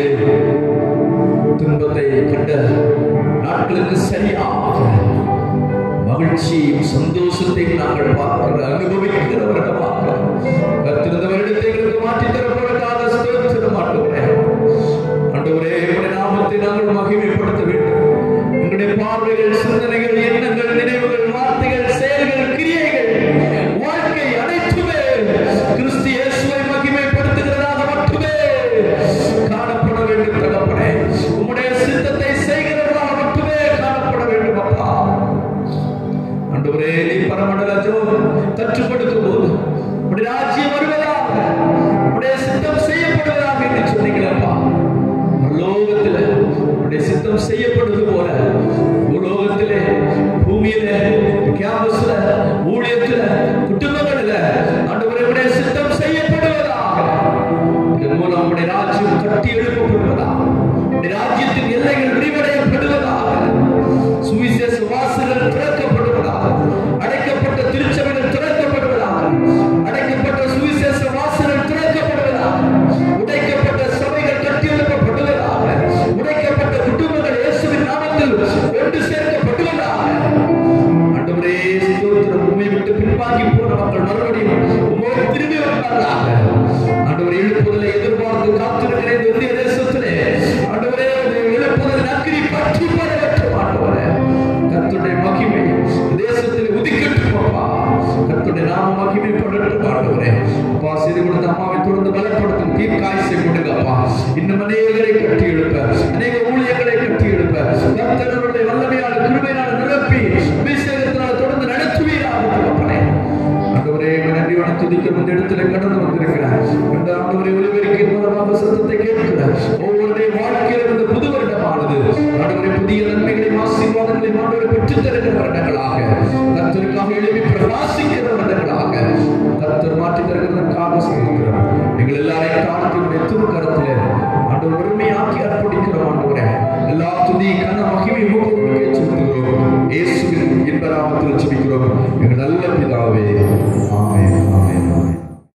துன்பத்தை கண்ட நாட்களுக்கு சரியாக மகிழ்ச்சியும் சந்தோஷத்தையும் நாங்கள் பார்க்கிற அனுபவிக்கிற வருடமாக கத்திருந்த வருடத்தை எங்களுக்கு மாற்றி தரப்படுவதாக ஸ்தோத்திரம் ஆண்டவரே ஆண்டவரே உங்களுடைய நாமத்தை நாங்கள் மகிமைப்படுத்த வேண்டும் எங்களுடைய பார்வைகள் சிந்தனைகள் எண்ணங்கள் நினைவுகள் வார்த்தைகள் செயல்கள் கிரியைகள் வாழ்க்கை அனைத்துமே கிறிஸ்து இயேசுவை மகிமைப்படுத்துகிறதாக மட்டுமே காணப்பட வேண்டும் தகப்பனே உம்முடைய சித்தத்தை செய்கிறவர்களாக மட்டுமே காணப்பட வேண்டும் அப்பா ஆண்டவரே நீ பரமண்டலம் கற்றுக்கொடுக்கும் போது உடைய ராஜ்யம் வருவதாக உடைய சித்தம் செய்யப்படுவதாக என்று சொன்னீங்களப்பா லோகத்துல உடைய சித்தம் செய்யப்படுவது போல பூலோகத்திலே பூமியில கேம்பஸ்ல ஊழியத்துல குடும்பங்கள்ல ஆண்டவரே உடைய சித்தம் செய்யப்படுவதாக இதன் மூலம் உடைய ராஜ்யம் கட்டி எழுப்பப்படுவதாக உடைய ராஜ்யத்தின் எல்லைகள் விரிவடையப்படுவதாக சுவிசேஷ வாசல்கள் திறக்கப்படுவதாக அடைக்கப்பட்ட திருச்சபைகள் திறக்கப்படுவதாக அடைக்கப்பட்ட சுவிசேஷ வாசல்கள் திறக்கப்படுவதாக உடைக்கப்பட்ட சபைகள் கட்டியெழுப்பப்படுவதாக உடைக்கப்பட்ட குடும்பங்கள் இயேசுவின் நாமத்தில் ஒன்று சேர்க்கப்படுவதாக ஆண்டவரே ஸ்தோத்திரம் உம்மை விட்டு பின்வாங்கி போன மக்கள் மறுபடியும் உம்மோடு திரும்பி வந்தார்களாக ஆண்டவரே எழுப்புதலை எதிர்பார்த்து காத்திருக்கிற இந்த இந்திய தேசத்திலே ஆண்டவரே உம்முடைய எழுப்புதல் அக்கினி பற்றி பரவட்டும் ஆண்டவரே கர்த்தருடைய மகிமை தேசத்தில் உதிக்கட்டும் அப்பா கர்த்தருடைய நாம மகிமை படட்டும் ஆண்டவரே அப்பா செய்து கொடுத்த அம்மாவை தொடர்ந்து பலப்படுத்தும் தீர்க்காயசை கொடுங்க அப்பா இன்னும் அநேகரை கட்டி எழுப்ப அநேக ஊழியர்களை கட்டி எழுப்ப கர்த்தருடைய வல்லமையால் கிருபையால் நிரப்பி அபிஷேகத்தினால் தொடர்ந்து நடத்துவீராக தகப்பனே ஆண்டவரே உம்மை நன்றியோடு துதிக்கும் இந்த இடத்துல கடந்து வந்திருக்கிறார் இந்த ஆண்டவரை ஒளிபெருக்கின் மூலமாக சத்தத்தை கேட்கிறார் ஒவ்வொருடைய வாழ்க்கையில் இருந்த புது வருடமானது ஆண்டவரை புதிய நன்மைகளையும் ஆசீர்வாதங்களையும் ஆண்டவரை பெற்றுத் தருகிற வருடங்களாக கர்த்தருக்காக எழுப்பி பிரகாசிக்கிற வருடங்களாக கர்த்தர் மாற்றி தருகிறதற்காக சொல்கிறோம் எங்கள் எல்லாரையும் தாழ்த்தியுடைய திருக்கரத்திலே ஆண்டவர் ஒருமையாக்கி அர்ப்பணிக்கிறோம் ஆண்டவரே எல்லா துதி கன மகிமை உமக்கு செலுத்துகிறோம் இயேசுவின் இன்பராமத்தில் ஜெபிக்கிறோம்